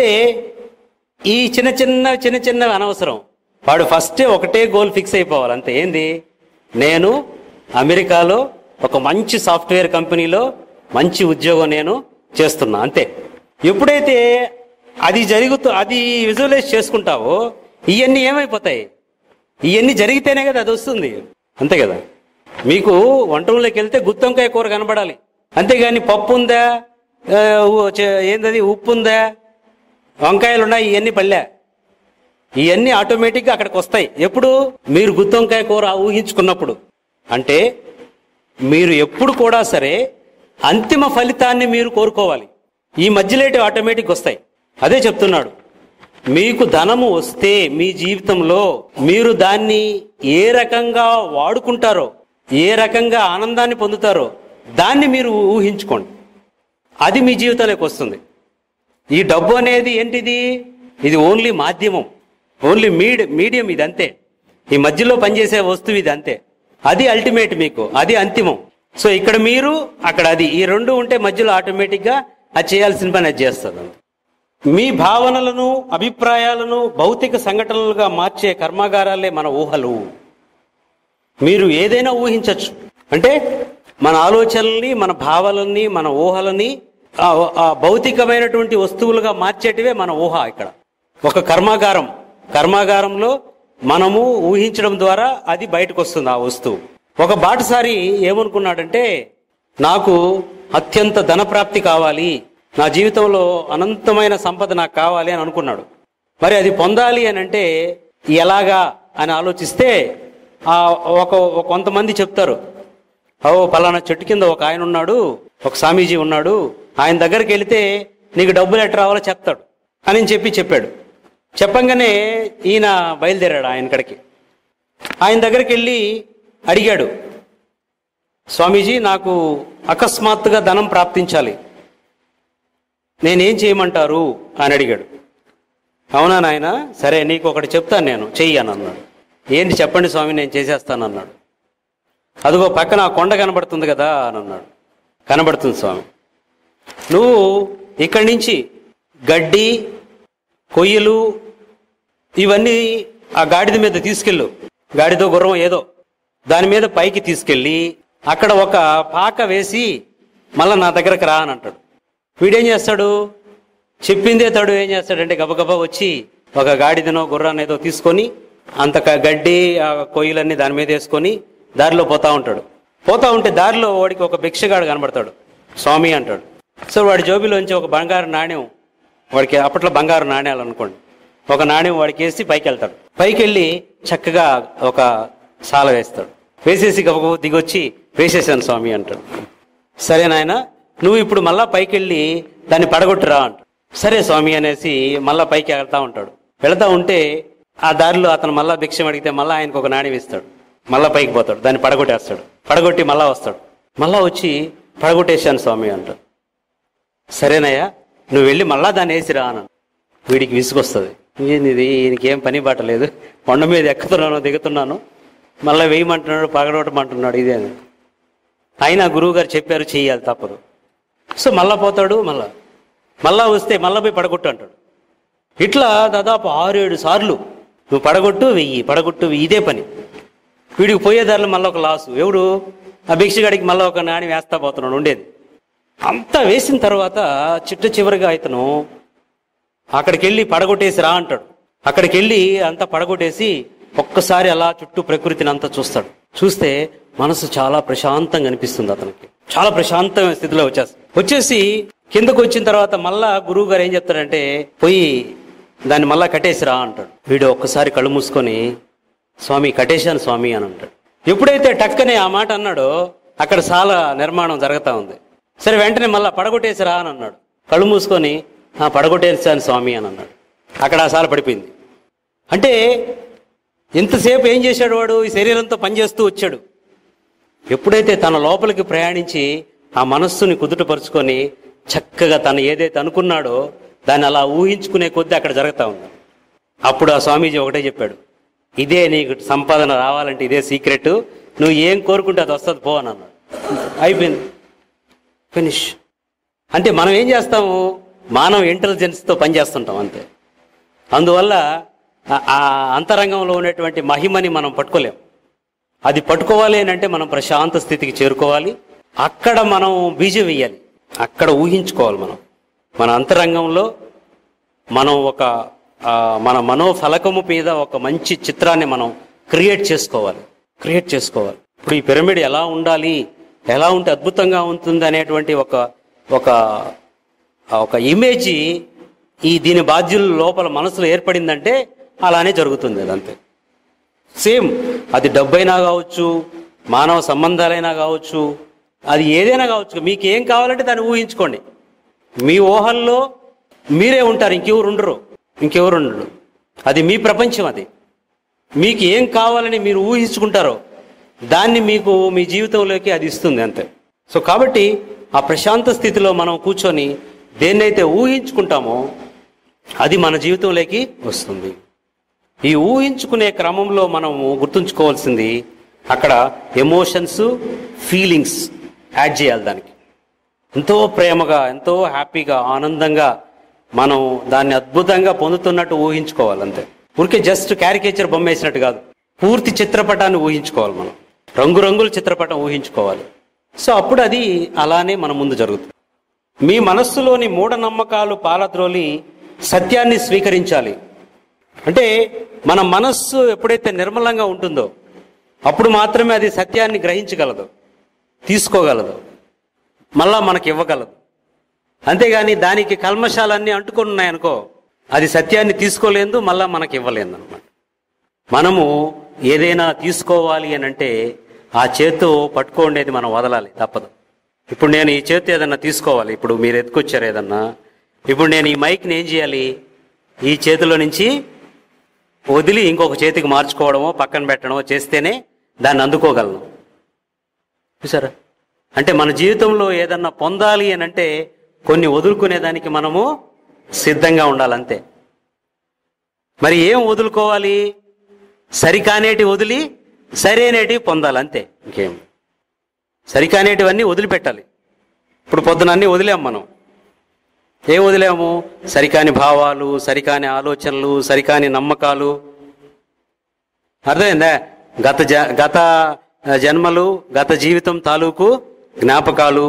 ఈ చిన్న చిన్న చిన్న చిన్న అనవసరం వాడు ఫస్టే ఒకటే గోల్ ఫిక్స్ అయిపోవాలి అంతే ఏంది నేను అమెరికాలో ఒక మంచి సాఫ్ట్వేర్ కంపెనీలో మంచి ఉద్యోగం నేను చేస్తున్నా అంతే ఎప్పుడైతే అది జరుగుతూ అది విజువలైజ్ చేసుకుంటావో ఇవన్నీ ఏమైపోతాయి ఇవన్నీ జరిగితేనే కదా అది వస్తుంది అంతే కదా మీకు వంట రూమ్లోకి వెళ్తే గుత్తొంకాయ కూర కనబడాలి అంతేగాని పప్పు ఉందా ఆ, ఉ- చే- ఏందది ఉప్పు ఉందా వంకాయలు ఉన్నాయి ఇవన్నీ పల్లె ఇవన్నీ ఆటోమేటిక్గా అక్కడికి వస్తాయి ఎప్పుడు మీరు గుత్తొంకాయ కూర ఊహించుకున్నప్పుడు అంటే మీరు ఎప్పుడు కూడా సరే అంతిమ ఫలితాన్ని మీరు కోరుకోవాలి ఈ మధ్యలేటి ఆటోమేటిక్ వస్తాయి అదే చెప్తున్నాడు మీకు ధనము వస్తే మీ జీవితంలో మీరు దాన్ని ఏ రకంగా వాడుకుంటారో ఏ రకంగా ఆనందాన్ని పొందుతారో దాన్ని మీరు ఊహించుకోండి అది మీ జీవితంలోకి వస్తుంది ఈ డబ్బు అనేది ఏంటిది ఇది ఓన్లీ మాధ్యమం ఓన్లీ మీడ్ మీడియం ఇది అంతే ఈ మధ్యలో పనిచేసే వస్తువు ఇది అంతే అది అల్టిమేట్ మీకు అది అంతిమం సో ఇక్కడ మీరు అక్కడ అది ఈ రెండు ఉంటే మధ్యలో ఆటోమేటిక్గా అది చేయాల్సిన పని అది చేస్తుంది అంతే. మీ భావనలను అభిప్రాయాలను భౌతిక సంఘటనలుగా మార్చే కర్మాగారాలే మన ఊహలు మీరు ఏదైనా ఊహించవచ్చు అంటే మన ఆలోచనల్ని మన భావాలని మన ఊహలని ఆ ఆ భౌతికమైనటువంటి వస్తువులుగా మార్చేటివే మన ఊహ ఇక్కడ ఒక కర్మాగారం కర్మాగారంలో మనము ఊహించడం ద్వారా అది బయటకు వస్తుంది ఆ వస్తువు ఒక బాటసారి ఏమనుకున్నాడంటే నాకు అత్యంత ధనప్రాప్తి కావాలి నా జీవితంలో అనంతమైన సంపద నాకు కావాలి అని అనుకున్నాడు మరి అది పొందాలి అని అంటే ఎలాగా అని ఆలోచిస్తే ఆ ఒక ఒక కొంతమంది చెప్తారు ఓ పలానా చెట్టు కింద ఒక ఆయన ఉన్నాడు ఒక స్వామీజీ ఉన్నాడు ఆయన దగ్గరికి వెళితే నీకు డబ్బులు ఎట్లా రావాలో చెప్తాడు అని చెప్పి చెప్పాడు చెప్పంగానే ఈయన బయలుదేరాడు ఆయన కడికి ఆయన దగ్గరికి వెళ్ళి అడిగాడు స్వామీజీ నాకు అకస్మాత్తుగా ధనం ప్రాప్తించాలి నేనేం చేయమంటారు అని అడిగాడు అవునా నాయన సరే నీకు ఒకటి చెప్తాను నేను చెయ్యి అని అన్నాడు ఏంటి చెప్పండి స్వామి నేను చేసేస్తాను అన్నాడు అదిగో పక్కన ఆ కొండ కనబడుతుంది కదా అని అన్నాడు కనబడుతుంది స్వామి నువ్వు ఇక్కడి నుంచి గడ్డి కొయ్యలు ఇవన్నీ ఆ గాడిద మీద తీసుకెళ్ళు గాడిదో గుర్రం ఏదో దాని మీద పైకి తీసుకెళ్ళి అక్కడ ఒక పాక వేసి మళ్ళా నా దగ్గరకు రా అని అంటాడు వీడేం చేస్తాడు చెప్పిందే తడు ఏం చేస్తాడంటే గబగబా వచ్చి ఒక గాడిదనో గుర్రాన్ని ఏదో తీసుకొని అంత క- గడ్డి ఆ కొయ్యలన్నీ దాని మీద వేసుకొని దారిలో పోతా ఉంటాడు పోతా ఉంటే దారిలో వాడికి ఒక భిక్షగాడు కనబడతాడు స్వామి అంటాడు సో వాడి జోబిలోంచి ఒక బంగారు నాణ్యం వాడికి అప్పట్లో బంగారు నాణ్యాలు అనుకోండి ఒక నాణ్యం వాడికి వేసి పైకి వెళ్తాడు పైకి వెళ్ళి చక్కగా ఒక సాల వేస్తాడు వేసేసి గబగబ దిగొచ్చి వేసేసాను స్వామి అంటాడు సరే నాయన నువ్వు ఇప్పుడు మళ్ళా పైకి వెళ్ళి దాన్ని పడగొట్టురా అంట సరే స్వామి అనేసి మళ్ళా పైకి వెళ్తా ఉంటాడు వెళ్తా ఉంటే ఆ దారిలో అతను మళ్ళా భిక్షం అడిగితే మళ్ళా ఆయనకు ఒక నాణ్యం ఇస్తాడు మళ్ళా పైకి పోతాడు దాన్ని పడగొట్టేస్తాడు పడగొట్టి మళ్ళా వస్తాడు మళ్ళా వచ్చి పడగొట్టేశాను స్వామి అంటాడు సరేనయ్యా నువ్వు వెళ్ళి మళ్ళా దాన్ని వేసిరా అన్నాను వీడికి విసుగొస్తుంది ఏంది ఇది ఈయనకి ఏం పని బాట లేదు కొండ మీద ఎక్కుతున్నాను దిగుతున్నాను మళ్ళీ వేయమంటున్నాడు పగడొట్టమంటున్నాడు ఇదే అని. అయినా గురువు గారు చెప్పారు చెయ్యాలి తప్పదు సో మళ్ళా పోతాడు మళ్ళా మళ్ళా వస్తే మళ్ళా పోయి పడగొట్టు అంటాడు ఇట్లా దాదాపు ఆరేడు సార్లు నువ్వు పడగొట్టు వెయ్యి పడగొట్టు వెయ్యి ఇదే పని వీడికి పోయేదారిలో మళ్ళీ ఒక లాసు ఎవడు ఆ భిక్షగాడికి మళ్ళీ ఒక నాణ్యం వేస్తా పోతున్నాడు ఉండేది అంతా వేసిన తర్వాత చిట్ట చివరిగా ఇతను అక్కడికి వెళ్ళి పడగొట్టేసి రా అంటాడు అక్కడికి వెళ్ళి అంతా పడగొట్టేసి ఒక్కసారి అలా చుట్టూ ప్రకృతిని అంతా చూస్తాడు చూస్తే మనసు చాలా ప్రశాంతంగా అనిపిస్తుంది అతనికి చాలా ప్రశాంతమైన స్థితిలో వచ్చేసి వచ్చేసి కిందకు వచ్చిన తర్వాత మళ్ళా గురువు గారు ఏం చెప్తాడంటే పోయి దాన్ని మళ్ళా కట్టేసి రా అంటాడు వీడు ఒక్కసారి కళ్ళు మూసుకొని స్వామి కట్టేశాను స్వామి అని అంటాడు ఎప్పుడైతే టక్కనే ఆ మాట అన్నాడో అక్కడ సాల నిర్మాణం జరుగుతా ఉంది సరే వెంటనే మళ్ళా పడగొట్టేసి రా అని అన్నాడు కళ్ళు మూసుకొని "ఆ, పడగొట్టేసాను స్వామి అని అన్నాడు అక్కడ ఆ సాల పడిపోయింది అంటే ఇంతసేపు ఏం చేశాడు వాడు ఈ శరీరంతో పనిచేస్తూ వచ్చాడు ఎప్పుడైతే తన లోపలికి ప్రయాణించి ఆ మనస్సుని కుదుటపరుచుకొని చక్కగా తను ఏదైతే అనుకున్నాడో దాన్ని అలా ఊహించుకునే కొద్దీ అక్కడ జరుగుతూ ఉంది అప్పుడు ఆ స్వామీజీ ఒకటే చెప్పాడు ఇదే నీకు సంపాదన రావాలంటే ఇదే సీక్రెట్ నువ్వు ఏం కోరుకుంటే అది వస్తుంది పో అని అన్నాడు అయిపోయింది ఫినిష్ అంటే మనం ఏం చేస్తాము మానవ ఇంటెలిజెన్స్తో పనిచేస్తుంటాం అంతే అందువల్ల ఆ- ఆ అంతరంగంలో ఉన్నటువంటి మహిమని మనం పట్టుకోలేం అది పట్టుకోవాలి అని అంటే మనం ప్రశాంత స్థితికి చేరుకోవాలి అక్కడ మనం బీజం వేయాలి అక్కడ ఊహించుకోవాలి మనం మన అంతరంగంలో మనం ఒక ఆ, మన మనోఫలకము మీద ఒక మంచి చిత్రాన్ని మనం క్రియేట్ చేసుకోవాలి క్రియేట్ చేసుకోవాలి ఇప్పుడు ఈ పిరమిడ్ ఎలా ఉండాలి ఎలా ఉంటే అద్భుతంగా ఉంటుంది అనేటువంటి ఒక ఒక ఆ ఒక ఇమేజ్ ఈ దీని బాధ్యుల లోపల మనసులో ఏర్పడిందంటే అలానే జరుగుతుంది అదంతే సేమ్ అది డబ్బైనా కావచ్చు మానవ సంబంధాలైనా కావచ్చు అది ఏదైనా కావచ్చు మీకు ఏం కావాలంటే దాన్ని ఊహించుకోండి మీ ఊహల్లో మీరే ఉంటారు ఇంకెవరు ఉండరు ఇంకెవరు ఉండరు అది మీ ప్రపంచం అది మీకు ఏం కావాలని మీరు ఊహించుకుంటారో దాన్ని మీకు మీ జీవితంలోకి అది ఇస్తుంది అంతే సో కాబట్టి ఆ ప్రశాంత స్థితిలో మనం కూర్చొని దేన్నైతే ఊహించుకుంటామో అది మన జీవితంలోకి వస్తుంది ఈ ఊహించుకునే క్రమంలో మనము గుర్తుంచుకోవాల్సింది అక్కడ ఎమోషన్స్ ఫీలింగ్స్ యాడ్ చేయాలి దానికి ఎంతో ప్రేమగా ఎంతో హ్యాపీగా ఆనందంగా మనం దాన్ని అద్భుతంగా పొందుతున్నట్టు ఊహించుకోవాలి అంతే ఊరికే జస్ట్ క్యారికేచర్ బొమ్మ వేసినట్టు కాదు పూర్తి చిత్రపటాన్ని ఊహించుకోవాలి మనం రంగురంగుల చిత్రపటం ఊహించుకోవాలి సో అప్పుడు అది అలానే మన ముందు జరుగుతుంది మీ మనస్సులోని మూఢనమ్మకాలు పాలద్రోలి సత్యాన్ని స్వీకరించాలి అంటే మన మనస్సు ఎప్పుడైతే నిర్మలంగా ఉంటుందో అప్పుడు మాత్రమే అది సత్యాన్ని గ్రహించగలదు తీసుకోగలదు మళ్ళా మనకి ఇవ్వగలదు అంతేగాని దానికి కల్మషాలన్నీ అంటుకొని ఉన్నాయనుకో అది సత్యాన్ని తీసుకోలేదు మళ్ళా మనకి ఇవ్వలేదు అనమాట మనము ఏదైనా తీసుకోవాలి అని అంటే ఆ చేత్తో పట్టుకోండేది మనం వదలాలి తప్పదు ఇప్పుడు నేను ఈ చేతి ఏదన్నా తీసుకోవాలి ఇప్పుడు మీరు ఎత్తుకొచ్చారు ఏదన్నా ఇప్పుడు నేను ఈ మైక్ని ఏం చేయాలి ఈ చేతిలో నుంచి వదిలి ఇంకొక చేతికి మార్చుకోవడమో పక్కన పెట్టడమో చేస్తేనే దాన్ని అందుకోగలను చూసారా అంటే మన జీవితంలో ఏదన్నా పొందాలి అని అంటే కొన్ని వదులుకునేదానికి మనము సిద్ధంగా ఉండాలంతే మరి ఏం వదులుకోవాలి సరికానేటి వదిలి సరైనటివి పొందాలి అంతే ఇంకేం సరికానేటివన్నీ వదిలిపెట్టాలి ఇప్పుడు పొద్దున అన్నీ వదిలాం మనం ఏం వదిలాము సరికాని భావాలు సరికాని ఆలోచనలు సరికాని నమ్మకాలు అర్థమైందా గత జ గత జన్మలు గత జీవితం తాలూకు జ్ఞాపకాలు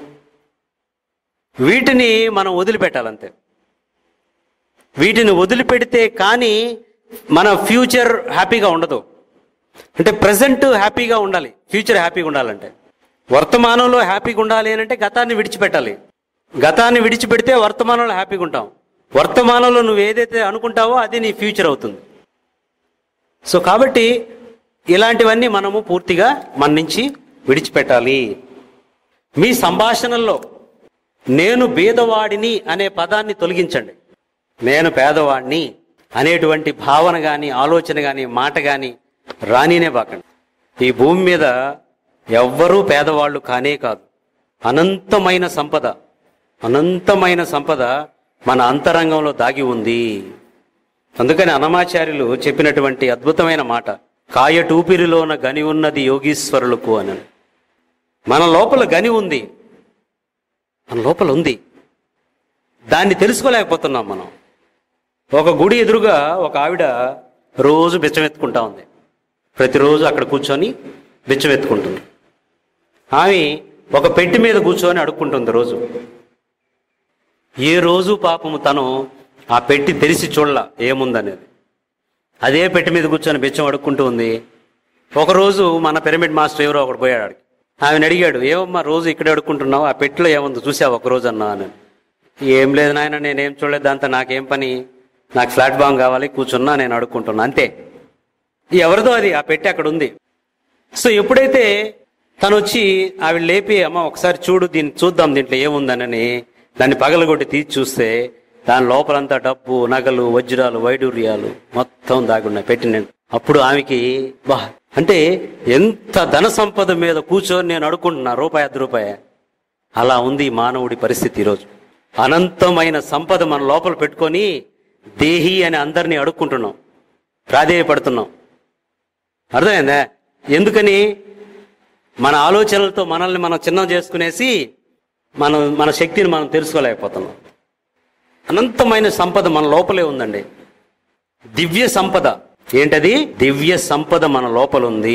వీటిని మనం వదిలిపెట్టాలంతే వీటిని వదిలిపెడితే కానీ మన ఫ్యూచర్ హ్యాపీగా ఉండదు అంటే ప్రజెంట్ హ్యాపీగా ఉండాలి ఫ్యూచర్ హ్యాపీగా ఉండాలంటే వర్తమానంలో హ్యాపీగా ఉండాలి అని అంటే గతాన్ని విడిచిపెట్టాలి గతాన్ని విడిచిపెడితే వర్తమానంలో హ్యాపీగా ఉంటాం వర్తమానంలో నువ్వు ఏదైతే అనుకుంటావో అది నీ ఫ్యూచర్ అవుతుంది సో కాబట్టి ఇలాంటివన్నీ మనము పూర్తిగా మన నుంచి విడిచిపెట్టాలి మీ సంభాషణల్లో నేను బీదవాడిని అనే పదాన్ని తొలగించండి నేను పేదవాడిని అనేటువంటి భావన కానీ ఆలోచన కానీ మాట కానీ రానినే బాకండి ఈ భూమి మీద ఎవ్వరూ పేదవాళ్ళు కానే కాదు అనంతమైన సంపద అనంతమైన సంపద మన అంతరంగంలో దాగి ఉంది అందుకని అనమాచార్యులు చెప్పినటువంటి అద్భుతమైన మాట కాయటూపిరిలోన గని ఉన్నది యోగీశ్వరులకు అని మన లోపల గని ఉంది మన లోపల ఉంది దాన్ని తెలుసుకోలేకపోతున్నాం మనం ఒక గుడి ఎదురుగా ఒక ఆవిడ రోజు బిచ్చం ఎత్తుకుంటా ఉంది ప్రతిరోజు అక్కడ కూర్చొని బిచ్చం ఎత్తుకుంటుంది ఆమె ఒక పెట్టి మీద కూర్చొని అడుక్కుంటుంది రోజు ఏ రోజు పాపము తను ఆ పెట్టి తెరిచి చూడల ఏముందనేది అదే పెట్టి మీద కూర్చొని బిచ్చం అడుక్కుంటూ ఉంది ఒకరోజు మన పిరమిడ్ మాస్టర్ ఎవరో ఒకడు పోయాడు ఆడికి ఆమెను అడిగాడు ఏమమ్మా రోజు ఇక్కడే అడుక్కుంటున్నావు ఆ పెట్టిలో ఏముందో చూసావు ఒక రోజు అన్నా అని ఏం లేదు నాయన నేనేం చూడలేదు దాంతో నాకేం పని నాకు ప్లాట్ఫామ్ కావాలి కూర్చున్నా నేను అడుక్కుంటున్నా అంతే ఎవరిదో అది ఆ పెట్టి అక్కడ ఉంది సో ఎప్పుడైతే తను వచ్చి ఆవిడ లేపి అమ్మ ఒకసారి చూడు దీన్ని చూద్దాం దీంట్లో ఏముందనని దాన్ని పగలగొట్టి తీసి చూస్తే దాని లోపలంతా డబ్బు నగలు వజ్రాలు వైడూర్యాలు మొత్తం దాగున్నాయి పెట్టిన అప్పుడు ఆమెకి బా అంటే ఎంత ధన సంపద మీద కూర్చొని నేను అడుకుంటున్నా రూపాయి అర్ధ రూపాయి అలా ఉంది ఈ మానవుడి పరిస్థితి ఈరోజు అనంతమైన సంపద మన లోపల పెట్టుకొని దేహి అని అందరినీ అడుక్కుంటున్నాం ప్రాధేయపడుతున్నాం అర్థమైందా ఎందుకని మన ఆలోచనలతో మనల్ని మనం చిన్నం చేసుకునేసి మనం మన శక్తిని మనం తెలుసుకోలేకపోతున్నాం అనంతమైన సంపద మన లోపలే ఉందండి దివ్య సంపద ఏంటది దివ్య సంపద మన లోపల ఉంది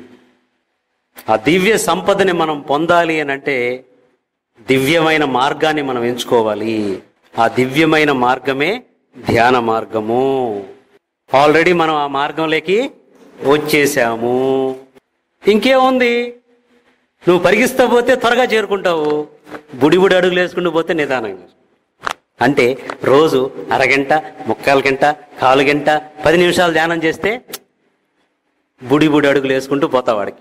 ఆ దివ్య సంపదని మనం పొందాలి అని అంటే దివ్యమైన మార్గాన్ని మనం ఎంచుకోవాలి ఆ దివ్యమైన మార్గమే ధ్యాన మార్గము ఆల్రెడీ మనం ఆ మార్గంలోకి వచ్చేసాము ఇంకేముంది నువ్వు పరిగిస్తా పోతే త్వరగా చేరుకుంటావు బుడి బుడి అడుగులు వేసుకుంటూ పోతే నిదానంగా అంటే రోజు అరగంట ముక్కాలు గంట కాలు గంట పది నిమిషాలు ధ్యానం చేస్తే బుడి బుడి అడుగులు వేసుకుంటూ పోతావు వాడికి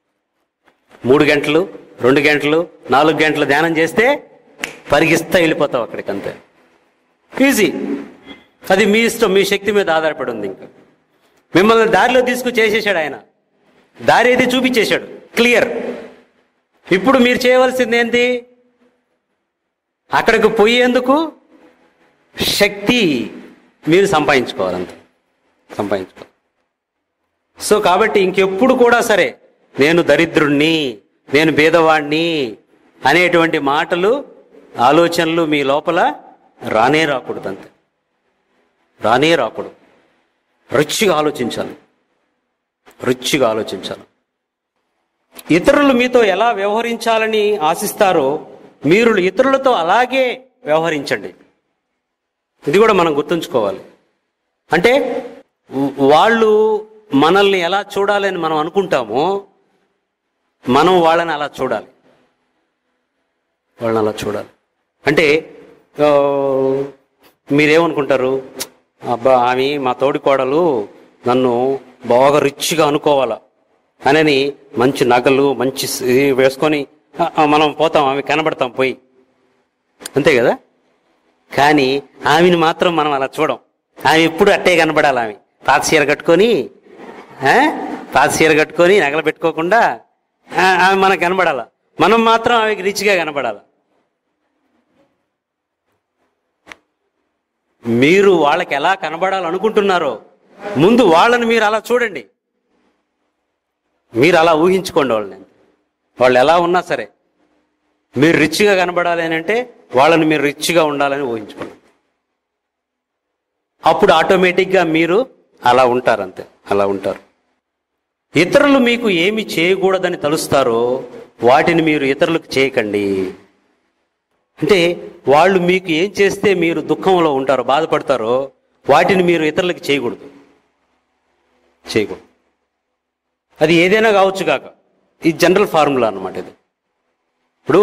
మూడు గంటలు రెండు గంటలు నాలుగు గంటలు ధ్యానం చేస్తే పరిగిస్తా వెళ్ళిపోతావు అక్కడికి అంతే ఈజీ అది మీ ఇష్టం మీ శక్తి మీద ఆధారపడి ఉంది ఇంకా మిమ్మల్ని దారిలో తీసుకు చేసేసాడు ఆయన దారి ఏది చూపించేశాడు క్లియర్ ఇప్పుడు మీరు చేయవలసింది ఏంటి అక్కడికి పోయేందుకు శక్తి మీరు సంపాదించుకోవాలంతే సంపాదించుకోవాలి సో కాబట్టి ఇంకెప్పుడు కూడా సరే నేను దరిద్రుణ్ణి నేను భేదవాణ్ణి అనేటువంటి మాటలు ఆలోచనలు మీ లోపల రానే రాకూడదు అంతే రానే రాకూడదు రుచిగా ఆలోచించాలి రుచిగా ఆలోచించాలి ఇతరులు మీతో ఎలా వ్యవహరించాలని ఆశిస్తారో మీరు ఇతరులతో అలాగే వ్యవహరించండి ఇది కూడా మనం గుర్తుంచుకోవాలి అంటే వ- వాళ్ళు మనల్ని ఎలా చూడాలని మనం అనుకుంటామో మనం వాళ్ళని అలా చూడాలి వాళ్ళని అలా చూడాలి అంటే ఆ, మీరేమనుకుంటారు అబ్బా ఆమె మా తోడి కోడలు నన్ను బాగా రిచ్గా అనుకోవాలా అనని మంచి నగలు మంచి స్- ఇది వేసుకొని ఆ, ఆ, మనం పోతాం ఆమె కనబడతాం పోయి అంతే కదా కానీ ఆమెను మాత్రం మనం అలా చూడం ఆమె ఎప్పుడు అట్టే కనబడాలి ఆమె పాత చీర కట్టుకొని ఆ? పాత చీర కట్టుకొని నగలు పెట్టుకోకుండా ఆ, ఆమె మనకు కనబడాల మనం మాత్రం ఆమెకి రిచ్గా కనబడాల మీరు వాళ్ళకి ఎలా కనబడాలనుకుంటున్నారో ముందు వాళ్ళని మీరు అలా చూడండి మీరు అలా ఊహించుకోండి వాళ్ళని వాళ్ళు ఎలా ఉన్నా సరే మీరు రిచ్గా కనబడాలి అని అంటే వాళ్ళని మీరు రిచ్గా ఉండాలని ఊహించుకోండి అప్పుడు ఆటోమేటిక్గా మీరు అలా ఉంటారు అంతే అలా ఉంటారు ఇతరులు మీకు ఏమి చేయకూడదని తలుస్తారో వాటిని మీరు ఇతరులకు చేయకండి అంటే వాళ్ళు మీకు ఏం చేస్తే మీరు దుఃఖంలో ఉంటారో బాధపడతారో వాటిని మీరు ఇతరులకు చేయకూడదు చేయకూడదు అది ఏదైనా కావచ్చు కాక ఇది జనరల్ ఫార్ములా అన్నమాట ఇది ఇప్పుడు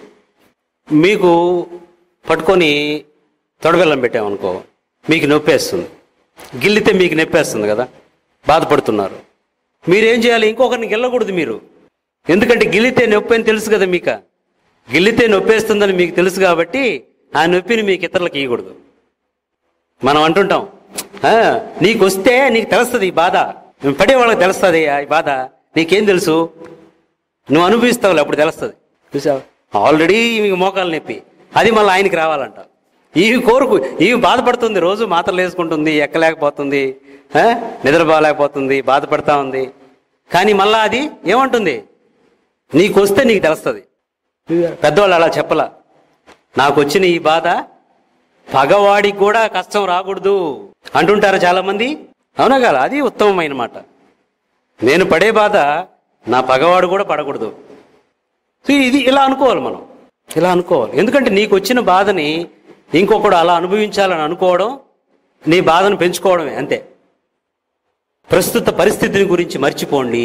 మీకు పట్టుకొని తొడబెల్లం పెట్టామనుకో మీకు నొప్పేస్తుంది గిల్లితే మీకు నొప్పేస్తుంది కదా బాధపడుతున్నారు మీరేం చేయాలి ఇంకొకరిని గిల్లకూడదు మీరు ఎందుకంటే గిల్లితే నొప్పి అని తెలుసు కదా మీకు గిల్లితే నొప్పేస్తుందని మీకు తెలుసు కాబట్టి ఆ నొప్పిని మీకు ఇతరులకు ఇవ్వకూడదు మనం అంటుంటాం "ఆ, నీకు వస్తే నీకు తెలుస్తుంది ఈ బాధ నువ్వు పడే వాళ్ళకి తెలుస్తుంది ఈ బాధ నీకేం తెలుసు నువ్వు అనుభవిస్తావులే అప్పుడు తెలుస్తుంది చూసావు ఆల్రెడీ మీకు మోకాలు నొప్పి అది మళ్ళీ ఆయనకి రావాలంట ఈ కోరుకు ఈ బాధపడుతుంది రోజు మాత్రలు వేసుకుంటుంది ఎక్కలేకపోతుంది ఆ? నిద్రపోలేకపోతుంది బాధపడతా ఉంది కానీ మళ్ళా అది ఏమంటుంది నీకు వస్తే నీకు తెలుస్తుంది పెద్దవాళ్ళు అలా చెప్పలా నాకు వచ్చిన ఈ బాధ పగవాడికి కూడా కష్టం రాకూడదు అంటుంటారు చాలా మంది అవునా కదా అది ఉత్తమమైన మాట నేను పడే బాధ నా పగవాడు కూడా పడకూడదు సో ఇది ఇలా అనుకోవాలి మనం ఇలా అనుకోవాలి ఎందుకంటే నీకు వచ్చిన బాధని ఇంకొకడు అలా అనుభవించాలని అనుకోవడం నీ బాధను పెంచుకోవడమే అంతే ప్రస్తుత పరిస్థితిని గురించి మర్చిపోండి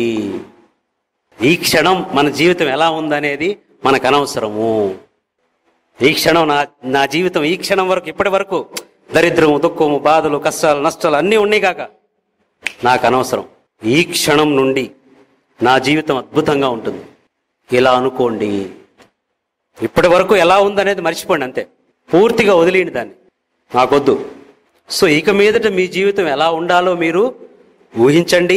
ఈ క్షణం మన జీవితం ఎలా ఉందనేది మనకు అనవసరము ఈ క్షణం నా నా జీవితం ఈ క్షణం వరకు ఇప్పటి వరకు దరిద్రము దుఃఖము బాధలు కష్టాలు నష్టాలు అన్నీ ఉన్నాయి కాక నాకు అనవసరం ఈ క్షణం నుండి నా జీవితం అద్భుతంగా ఉంటుంది ఇలా అనుకోండి ఇప్పటి వరకు ఎలా ఉందనేది మర్చిపోండి అంతే పూర్తిగా వదిలేయండి దాన్ని నాకొద్దు సో ఇక మీదట మీ జీవితం ఎలా ఉండాలో మీరు ఊహించండి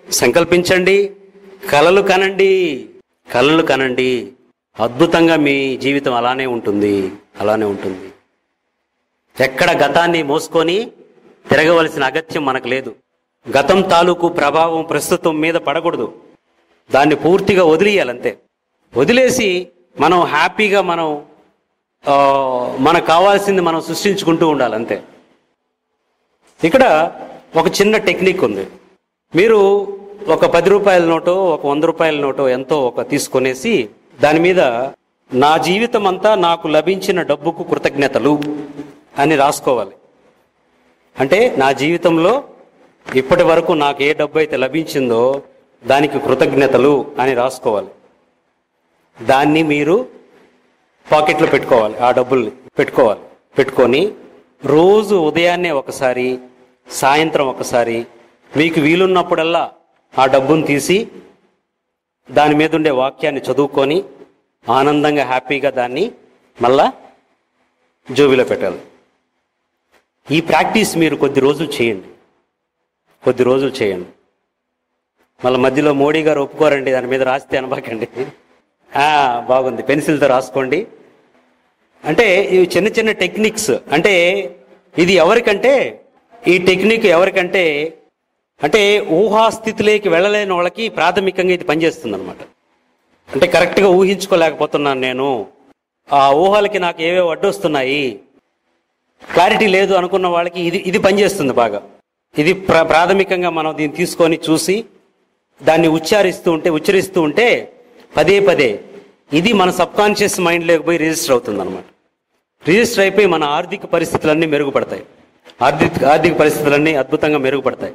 సంకల్పించండి కలలు కనండి కలలు కనండి అద్భుతంగా మీ జీవితం అలానే ఉంటుంది అలానే ఉంటుంది ఎక్కడ గతాన్ని మోసుకొని తిరగవలసిన అగత్యం మనకు లేదు గతం తాలూకు ప్రభావం ప్రస్తుతం మీద పడకూడదు దాన్ని పూర్తిగా వదిలేయాలంతే వదిలేసి మనం హ్యాపీగా మనం ఆ, మనకు కావాల్సింది మనం సృష్టించుకుంటూ ఉండాలి అంతే ఇక్కడ ఒక చిన్న టెక్నిక్ ఉంది మీరు ఒక పది రూపాయల నోటో ఒక వంద రూపాయల నోటో ఎంతో ఒక తీసుకొనేసి దాని మీద నా జీవితం అంతా నాకు లభించిన డబ్బుకు కృతజ్ఞతలు అని రాసుకోవాలి అంటే నా జీవితంలో ఇప్పటి వరకు నాకు ఏ డబ్బు అయితే లభించిందో దానికి కృతజ్ఞతలు అని రాసుకోవాలి దాన్ని మీరు పాకెట్లో పెట్టుకోవాలి ఆ డబ్బుల్ని పెట్టుకోవాలి పెట్టుకొని రోజు ఉదయాన్నే ఒకసారి సాయంత్రం ఒకసారి మీకు వీలున్నప్పుడల్లా ఆ డబ్బును తీసి దాని మీద ఉండే వాక్యాన్ని చదువుకొని ఆనందంగా హ్యాపీగా దాన్ని మళ్ళా జోబిలో పెట్టాలి ఈ ప్రాక్టీస్ మీరు కొద్ది రోజులు చేయండి కొద్ది రోజులు చేయండి మళ్ళీ మధ్యలో మోడీ గారు ఒప్పుకోరండి దాని మీద రాస్తే అనబాకండి ఆ, బాగుంది పెన్సిల్తో రాసుకోండి అంటే ఇవి చిన్న చిన్న టెక్నిక్స్ అంటే ఇది ఎవరికంటే ఈ టెక్నిక్ ఎవరికంటే అంటే ఊహాస్థితిలోకి వెళ్ళలేని వాళ్ళకి ప్రాథమికంగా ఇది పనిచేస్తుంది అనమాట అంటే కరెక్ట్గా ఊహించుకోలేకపోతున్నాను నేను ఆ ఊహలకి నాకు ఏవేవో అడ్డొస్తున్నాయి క్లారిటీ లేదు అనుకున్న వాళ్ళకి ఇది ఇది పనిచేస్తుంది బాగా ఇది ప్ర ప్రాథమికంగా మనం దీన్ని తీసుకొని చూసి దాన్ని ఉచ్చారిస్తూ ఉంటే ఉచ్చరిస్తూ ఉంటే పదే పదే ఇది మన సబ్ కాన్షియస్ మైండ్లోకి పోయి రిజిస్టర్ అవుతుంది అనమాట రిజిస్టర్ అయిపోయి మన ఆర్థిక పరిస్థితులన్నీ మెరుగుపడతాయి ఆర్థిక ఆర్థిక పరిస్థితులన్నీ అద్భుతంగా మెరుగుపడతాయి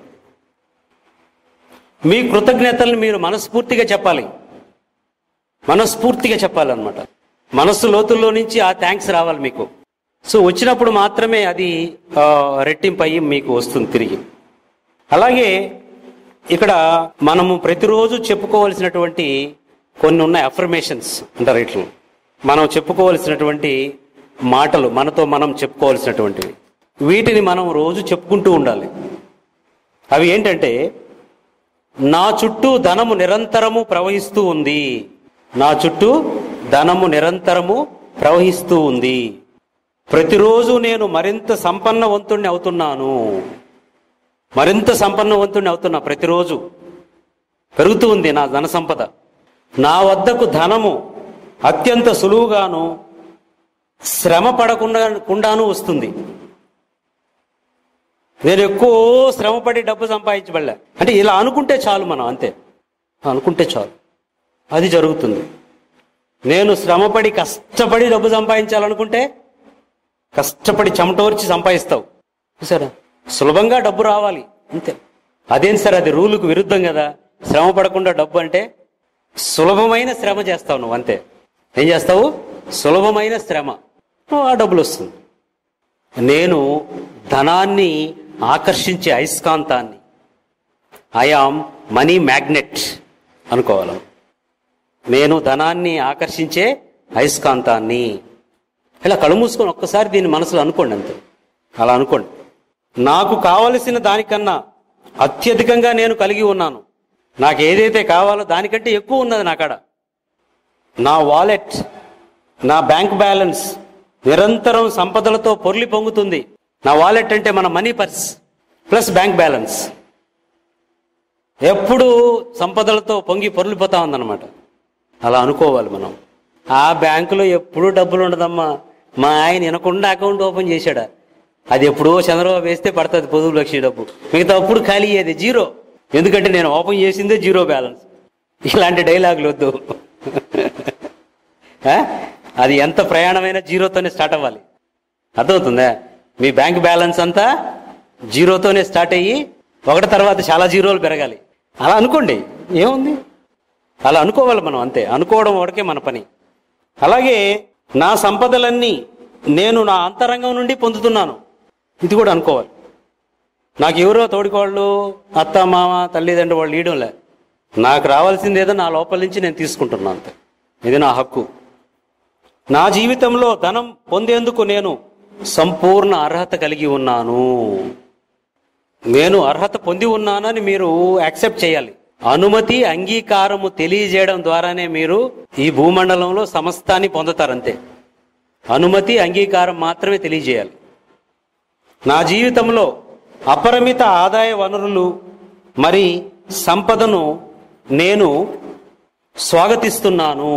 మీ కృతజ్ఞతలను మీరు మనస్ఫూర్తిగా చెప్పాలి మనస్ఫూర్తిగా చెప్పాలన్నమాట మనస్సు లోతుల్లో నుంచి ఆ థ్యాంక్స్ రావాలి మీకు సో వచ్చినప్పుడు మాత్రమే అది ఆ, రెట్టింపు అయ్యి మీకు వస్తుంది తిరిగి అలాగే ఇక్కడ మనము ప్రతిరోజు చెప్పుకోవలసినటువంటి కొన్ని ఉన్నాయి అఫర్మేషన్స్ అంటారు ఇట్లు మనం చెప్పుకోవలసినటువంటి మాటలు మనతో మనం చెప్పుకోవలసినటువంటివి వీటిని మనం రోజు చెప్పుకుంటూ ఉండాలి అవి ఏంటంటే నా చుట్టూ ధనము నిరంతరము ప్రవహిస్తూ ఉంది నా చుట్టూ ధనము నిరంతరము ప్రవహిస్తూ ఉంది ప్రతిరోజు నేను మరింత సంపన్నవంతుణ్ణి అవుతున్నాను మరింత సంపన్నవంతుణ్ణి అవుతున్నా ప్రతిరోజు పెరుగుతూ ఉంది నా ధన సంపద నా వద్దకు ధనము అత్యంత సులువుగాను శ్రమ పడకుండా కుండాను వస్తుంది నేను ఎక్కువ శ్రమపడి డబ్బు సంపాదించబడలే అంటే ఇలా అనుకుంటే చాలు మనం అంతే అనుకుంటే చాలు అది జరుగుతుంది నేను శ్రమపడి కష్టపడి డబ్బు సంపాదించాలనుకుంటే కష్టపడి చెమటోర్చి సంపాదిస్తావు చూసారా సులభంగా డబ్బు రావాలి అంతే అదేం సార్ అది రూలుకు విరుద్ధం కదా శ్రమ పడకుండా డబ్బు అంటే సులభమైన శ్రమ చేస్తావు నువ్వు అంతే ఏం చేస్తావు సులభమైన శ్రమ ఆ డబ్బులు వస్తుంది నేను ధనాన్ని ఆకర్షించే అయస్కాంతాన్ని ఐఆమ్ మనీ మ్యాగ్నెట్ అనుకోవాలి నేను ధనాన్ని ఆకర్షించే అయస్కాంతాన్ని ఇలా కళ్ళు మూసుకొని ఒక్కసారి దీన్ని మనసులో అనుకోండి అంతే అలా అనుకోండి నాకు కావలసిన దానికన్నా అత్యధికంగా నేను కలిగి ఉన్నాను నాకు ఏదైతే కావాలో దానికంటే ఎక్కువ ఉన్నది నా కాడ నా వాలెట్ నా బ్యాంక్ బ్యాలెన్స్ నిరంతరం సంపదలతో పొర్లి పొంగుతుంది నా వాలెట్ అంటే మన money purse plus bank balance ఎప్పుడు సంపదలతో పొంగి పొర్లిపోతా ఉందన్నమాట అలా అనుకోవాలి మనం ఆ బ్యాంకులో ఎప్పుడూ డబ్బులు ఉండదమ్మా మా ఆయన వినకుండా అకౌంట్ ఓపెన్ చేశాడా అది ఎప్పుడో చంద్రబాబు వేస్తే పడుతుంది పొదుపు లక్ష డబ్బు మిగతా అప్పుడు ఖాళీ అయ్యేది జీరో ఎందుకంటే నేను ఓపెన్ చేసిందే జీరో బ్యాలెన్స్ ఇలాంటి డైలాగులు వద్దు ఆ? అది ఎంత ప్రయాణమైనా జీరోతోనే స్టార్ట్ అవ్వాలి అర్థమవుతుందా మీ బ్యాంక్ బ్యాలెన్స్ అంతా జీరోతోనే స్టార్ట్ అయ్యి ఒకటి తర్వాత చాలా జీరోలు పెరగాలి అలా అనుకోండి ఏముంది అలా అనుకోవాలి మనం అంతే అనుకోవడం ఒకటికే మన పని అలాగే నా సంపదలన్నీ నేను నా అంతరంగం నుండి పొందుతున్నాను ఇది కూడా అనుకోవాలి నాకు ఎవరో తోడికోళ్ళు అత్త మామ తల్లిదండ్రులు వాళ్ళు ఇయడంలే నాకు రావాల్సింది ఏదో నా లోపల నుంచి నేను తీసుకుంటున్నాను అంతే ఇది నా హక్కు నా జీవితంలో ధనం పొందేందుకు నేను సంపూర్ణ అర్హత కలిగి ఉన్నాను నేను అర్హత పొంది ఉన్నానని మీరు యాక్సెప్ట్ చేయాలి అనుమతి అంగీకారము తెలియజేయడం ద్వారానే మీరు ఈ భూమండలంలో సమస్తాన్ని పొందుతారంతే అనుమతి అంగీకారం మాత్రమే తెలియజేయాలి నా జీవితంలో అపరిమిత ఆదాయ వనరులు మరి సంపదను నేను స్వాగతిస్తున్నాను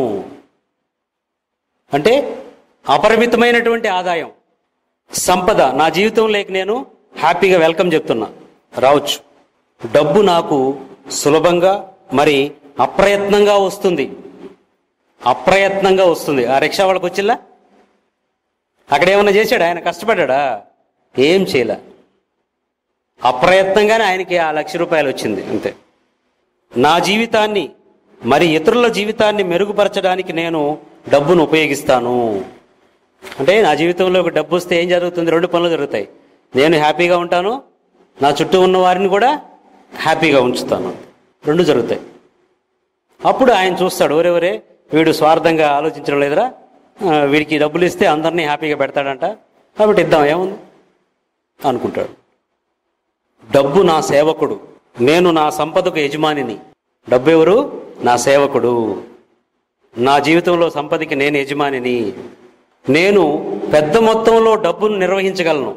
అంటే అపరిమితమైనటువంటి ఆదాయం సంపద నా జీవితంలోకి నేను హ్యాపీగా వెల్కమ్ చెప్తున్నా రావచ్చు డబ్బు నాకు సులభంగా మరి అప్రయత్నంగా వస్తుంది అప్రయత్నంగా వస్తుంది ఆ రిక్షా వాళ్ళకి వచ్చిల్లా అక్కడ ఏమన్నా చేశాడు ఆయన కష్టపడ్డా ఏం చేయలే అప్రయత్నంగానే ఆయనకి ఆ లక్ష రూపాయలు వచ్చింది అంతే నా జీవితాన్ని మరి ఇతరుల జీవితాన్ని మెరుగుపరచడానికి నేను డబ్బును ఉపయోగిస్తాను అంటే నా జీవితంలో ఒక డబ్బు వస్తే ఏం జరుగుతుంది రెండు పనులు జరుగుతాయి నేను హ్యాపీగా ఉంటాను నా చుట్టూ ఉన్న వారిని కూడా హ్యాపీగా ఉంచుతాను రెండు జరుగుతాయి అప్పుడు ఆయన చూస్తాడు ఒరేవరే వీడు స్వార్థంగా ఆలోచించడం లేదురా ఆ, వీడికి డబ్బులు ఇస్తే అందరినీ హ్యాపీగా పెడతాడంట కాబట్టి ఇద్దాం ఏముంది అనుకుంటాడు డబ్బు నా సేవకుడు నేను నా సంపదకు యజమానిని డబ్బు ఎవరు నా సేవకుడు నా జీవితంలో సంపదకి నేను యజమానిని నేను పెద్ద మొత్తంలో డబ్బును నిర్వహించగలను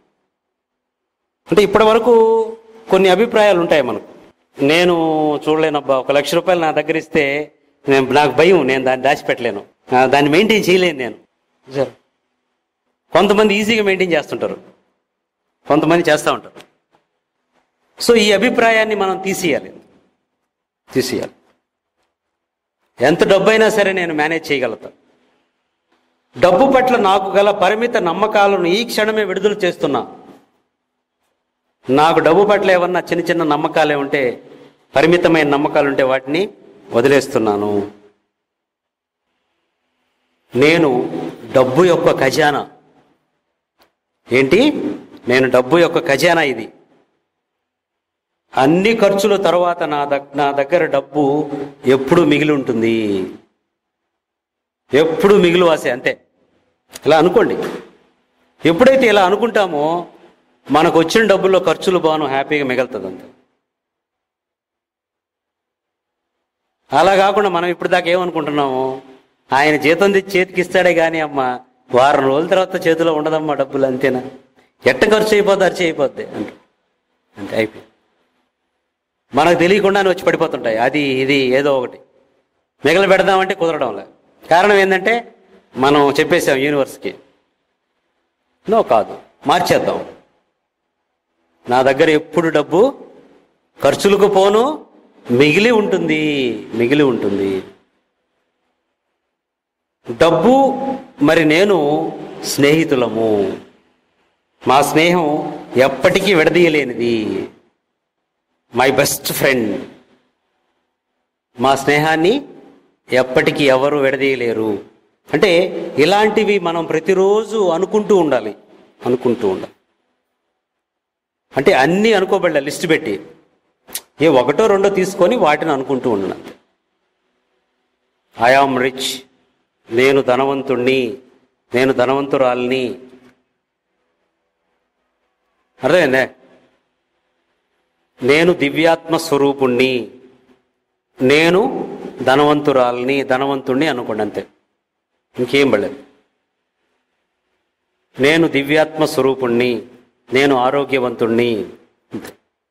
అంటే ఇప్పటి వరకు కొన్ని అభిప్రాయాలు ఉంటాయి మనకు నేను చూడలేనబ్బా ఒక లక్ష రూపాయలు నా దగ్గర ఇస్తే నేను నాకు భయం నేను దాన్ని దాచిపెట్టలేను ఆ, దాన్ని మెయింటైన్ చేయలేను నేను చూసారా? కొంతమంది ఈజీగా మెయింటైన్ చేస్తుంటారు కొంతమంది చేస్తూ ఉంటారు సో ఈ అభిప్రాయాన్ని మనం తీసేయాలి తీసేయాలి ఎంత డబ్బు అయినా సరే నేను మేనేజ్ చేయగలుగుతా డబ్బు పట్ల నాకు గల పరిమిత నమ్మకాలను ఈ క్షణమే విడుదల చేస్తున్నా నాకు డబ్బు పట్ల ఏమన్నా చిన్న చిన్న నమ్మకాలే ఉంటే పరిమితమైన నమ్మకాలు ఉంటే వాటిని వదిలేస్తున్నాను నేను డబ్బు యొక్క ఖజానా ఏంటి నేను డబ్బు యొక్క ఖజానా ఇది అన్ని ఖర్చుల తర్వాత నా దగ్ నా దగ్గర డబ్బు ఎప్పుడు మిగిలి ఉంటుంది ఎప్పుడు మిగిలి వాసే అంతే ఇలా అనుకోండి ఎప్పుడైతే ఇలా అనుకుంటామో మనకు వచ్చిన డబ్బుల్లో ఖర్చులు బాను హ్యాపీగా మిగులుతుంది అంతే అలా కాకుండా మనం ఇప్పుడు దాకా ఏమనుకుంటున్నాము ఆయన జీతం తెచ్చి చేతికి ఇస్తాడే కానీ అమ్మ వారం రోజుల తర్వాత చేతిలో ఉండదమ్మా డబ్బులు అంతేనా ఎట్ట ఖర్చు అయిపోద్ది అరిచి అయిపోద్ది అంట అంతే అయిపోయింది మనకు తెలియకుండానే వచ్చి పడిపోతుంటాయి అది ఇది ఏదో ఒకటి మిగలు పెడదామంటే కుదరడం లే కారణం ఏంటంటే మనం చెప్పేసాం యూనివర్స్కి నో కాదు మార్చేద్దాం నా దగ్గర ఎప్పుడు డబ్బు ఖర్చులకు పోను మిగిలి ఉంటుంది మిగిలి ఉంటుంది డబ్బు మరి నేను స్నేహితులము మా స్నేహం ఎప్పటికీ విడదీయలేనిది మై బెస్ట్ ఫ్రెండ్ మా స్నేహాన్ని ఎప్పటికీ ఎవరు విడదీయలేరు అంటే ఇలాంటివి మనం ప్రతిరోజు అనుకుంటూ ఉండాలి అనుకుంటూ ఉండాలి అంటే అన్నీ అనుకోబడ్డా లిస్ట్ పెట్టి ఏ ఒకటో రెండో తీసుకొని వాటిని అనుకుంటూ ఉండను ఐ ఆమ్ రిచ్ నేను ధనవంతుణ్ణి నేను ధనవంతురాల్ని అర్థమైందే నేను దివ్యాత్మ స్వరూపుణ్ణి నేను ధనవంతురాల్ని ధనవంతుణ్ణి అనుకోండి అంతే ఇంకేం పడలేదు నేను దివ్యాత్మ స్వరూపుణ్ణి నేను ఆరోగ్యవంతుణ్ణి అంతే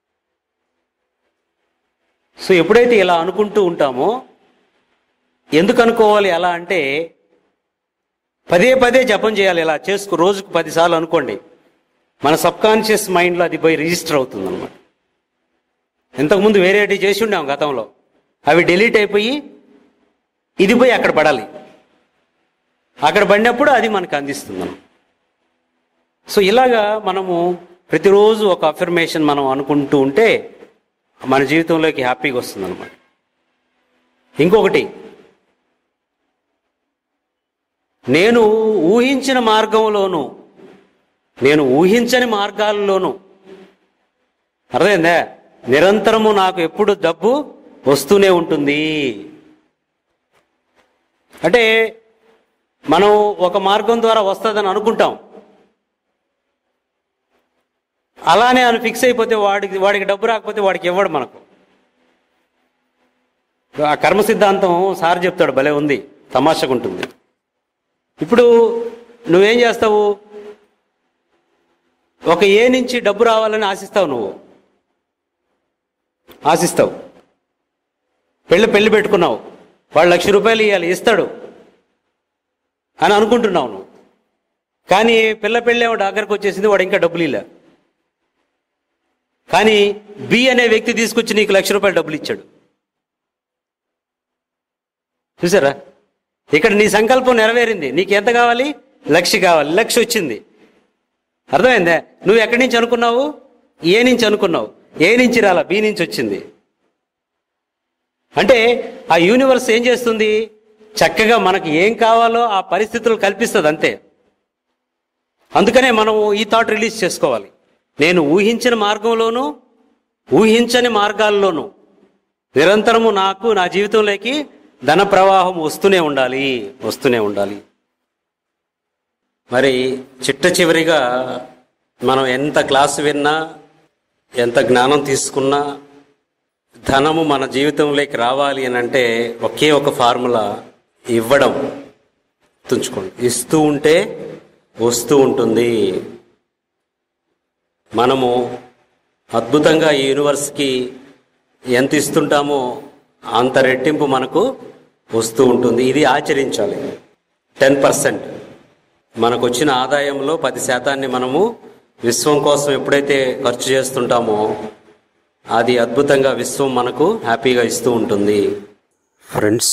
సో ఎప్పుడైతే ఇలా అనుకుంటూ ఉంటామో ఎందుకు అనుకోవాలి ఎలా అంటే పదే పదే జపం చేయాలి ఇలా చేసుకు రోజుకు పదిసార్లు అనుకోండి మన సబ్కాన్షియస్ మైండ్లో అది పోయి రిజిస్టర్ అవుతుంది అనమాట ఇంతకుముందు వేరేటి చేసి ఉండాం గతంలో అవి డిలీట్ అయిపోయి ఇది పోయి అక్కడ పడాలి అక్కడ పడినప్పుడు అది మనకు అందిస్తుంది మనం సో ఇలాగా మనము ప్రతిరోజు ఒక అఫర్మేషన్ మనం అనుకుంటూ ఉంటే మన జీవితంలోకి హ్యాపీగా వస్తుంది అనమాట ఇంకొకటి నేను ఊహించిన మార్గంలోను నేను ఊహించని మార్గాల్లోనూ అర్థమైందా నిరంతరము నాకు ఎప్పుడు డబ్బు వస్తూనే ఉంటుంది అంటే మనం ఒక మార్గం ద్వారా వస్తుందని అనుకుంటాం అలానే అని ఫిక్స్ అయిపోతే వాడికి వాడికి డబ్బు రాకపోతే వాడికి ఇవ్వడు మనకు ఆ కర్మ సిద్ధాంతం సార్ చెప్తాడు భలే ఉంది తమాషగా ఉంటుంది ఇప్పుడు నువ్వేం చేస్తావు ఒక ఏ నుంచి డబ్బు రావాలని ఆశిస్తావు నువ్వు ఆశిస్తావు పెళ్ళి పెళ్లి పెట్టుకున్నావు వాడు లక్ష రూపాయలు ఇవ్వాలి ఇస్తాడు అని అనుకుంటున్నావు నువ్వు కానీ పిల్ల పెళ్ళేమో దగ్గరకు వచ్చేసింది వాడు ఇంకా డబ్బులు ఇలా కానీ బి అనే వ్యక్తి తీసుకొచ్చి నీకు లక్ష రూపాయలు డబ్బులు ఇచ్చాడు చూసారా ఇక్కడ నీ సంకల్పం నెరవేరింది నీకు ఎంత కావాలి లక్ష కావాలి లక్ష వచ్చింది అర్థమైందా నువ్వు ఎక్కడి నుంచి అనుకున్నావు ఏ నుంచి అనుకున్నావు ఏ నుంచి రాలా బి నుంచి వచ్చింది అంటే ఆ యూనివర్స్ ఏం చేస్తుంది చక్కగా మనకు ఏం కావాలో ఆ పరిస్థితులు కల్పిస్తుంది అంతే అందుకనే మనం ఈ థాట్ రిలీజ్ చేసుకోవాలి నేను ఊహించిన మార్గంలోనూ ఊహించని మార్గాల్లోనూ నిరంతరము నాకు నా జీవితంలోకి ధన ప్రవాహం వస్తూనే ఉండాలి వస్తూనే ఉండాలి మరి చిట్ట చివరిగా మనం ఎంత క్లాసు విన్నా ఎంత జ్ఞానం తీసుకున్నా ధనము మన జీవితంలోకి రావాలి అని అంటే ఒకే ఒక ఫార్ములా ఇవ్వడం తుంచుకోండి ఇస్తూ ఉంటే వస్తూ ఉంటుంది మనము అద్భుతంగా ఈ యూనివర్స్కి ఎంత ఇస్తుంటామో అంత రెట్టింపు మనకు వస్తూ ఉంటుంది ఇది ఆచరించాలి టెన్ పర్సెంట్ మనకు వచ్చిన ఆదాయంలో పది శాతాన్ని మనము విశ్వం కోసం ఎప్పుడైతే ఖర్చు చేస్తుంటామో అది అద్భుతంగా విశ్వం మనకు హ్యాపీగా ఇస్తూ ఉంటుంది ఫ్రెండ్స్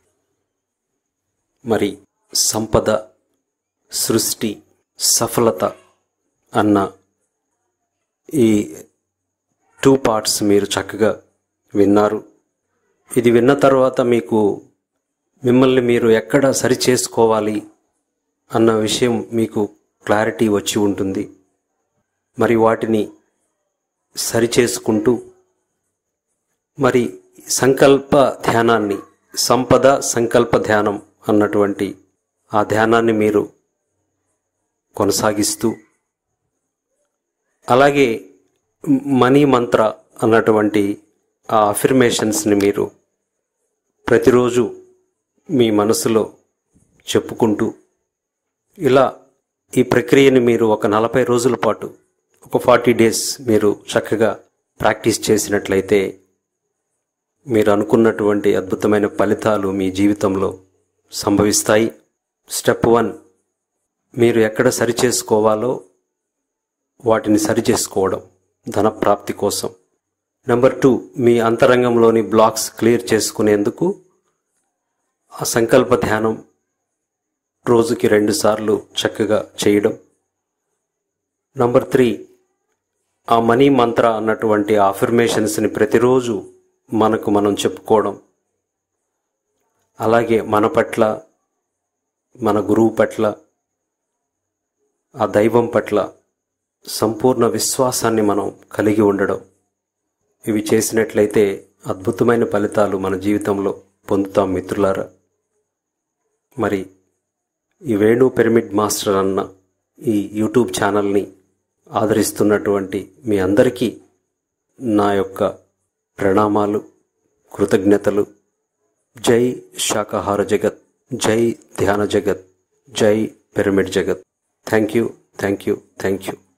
మరి సంపద సృష్టి సఫలత అన్న ఈ టూ పార్ట్స్ మీరు చక్కగా విన్నారు ఇది విన్న తర్వాత మీకు మిమ్మల్ని మీరు ఎక్కడ సరి చేసుకోవాలి అన్న విషయం మీకు క్లారిటీ వచ్చి ఉంటుంది మరి వాటిని సరి చేసుకుంటూ మరి సంకల్ప ధ్యానాన్ని సంపద సంకల్ప ధ్యానం అన్నటువంటి ఆ ధ్యానాన్ని మీరు కొనసాగిస్తూ అలాగే మనీ మంత్ర అన్నటువంటి ఆ అఫిర్మేషన్స్ని మీరు ప్రతిరోజు మీ మనసులో చెప్పుకుంటూ ఇలా ఈ ప్రక్రియని మీరు ఒక నలభై రోజుల పాటు ఒక ఫార్టీ డేస్ మీరు చక్కగా ప్రాక్టీస్ చేసినట్లయితే మీరు అనుకున్నటువంటి అద్భుతమైన ఫలితాలు మీ జీవితంలో సంభవిస్తాయి స్టెప్ వన్ మీరు ఎక్కడ సరి చేసుకోవాలో వాటిని సరి చేసుకోవడం ధన ప్రాప్తి కోసం నెంబర్ టూ మీ అంతరంగంలోని బ్లాక్స్ క్లియర్ చేసుకునేందుకు ఆ సంకల్ప ధ్యానం రోజుకి రెండు సార్లు చక్కగా చేయడం నంబర్ త్రీ ఆ మనీ మంత్ర అన్నటువంటి ఆఫర్మేషన్స్ని ప్రతిరోజు మనకు మనం చెప్పుకోవడం అలాగే మన పట్ల మన గురువు పట్ల ఆ దైవం పట్ల సంపూర్ణ విశ్వాసాన్ని మనం కలిగి ఉండడం ఇవి చేసినట్లయితే అద్భుతమైన ఫలితాలు మన జీవితంలో పొందుతాం మిత్రులారా మరి ఈ వేణు పిరమిడ్ మాస్టర్ అన్న ఈ యూట్యూబ్ ఛానల్ని ఆదరిస్తున్నటువంటి మీ అందరికీ నా యొక్క ప్రణామాలు కృతజ్ఞతలు జై శాకాహార జగత్ జై ధ్యాన జగత్ జై పిరమిడ్ జగత్ thank you thank you thank you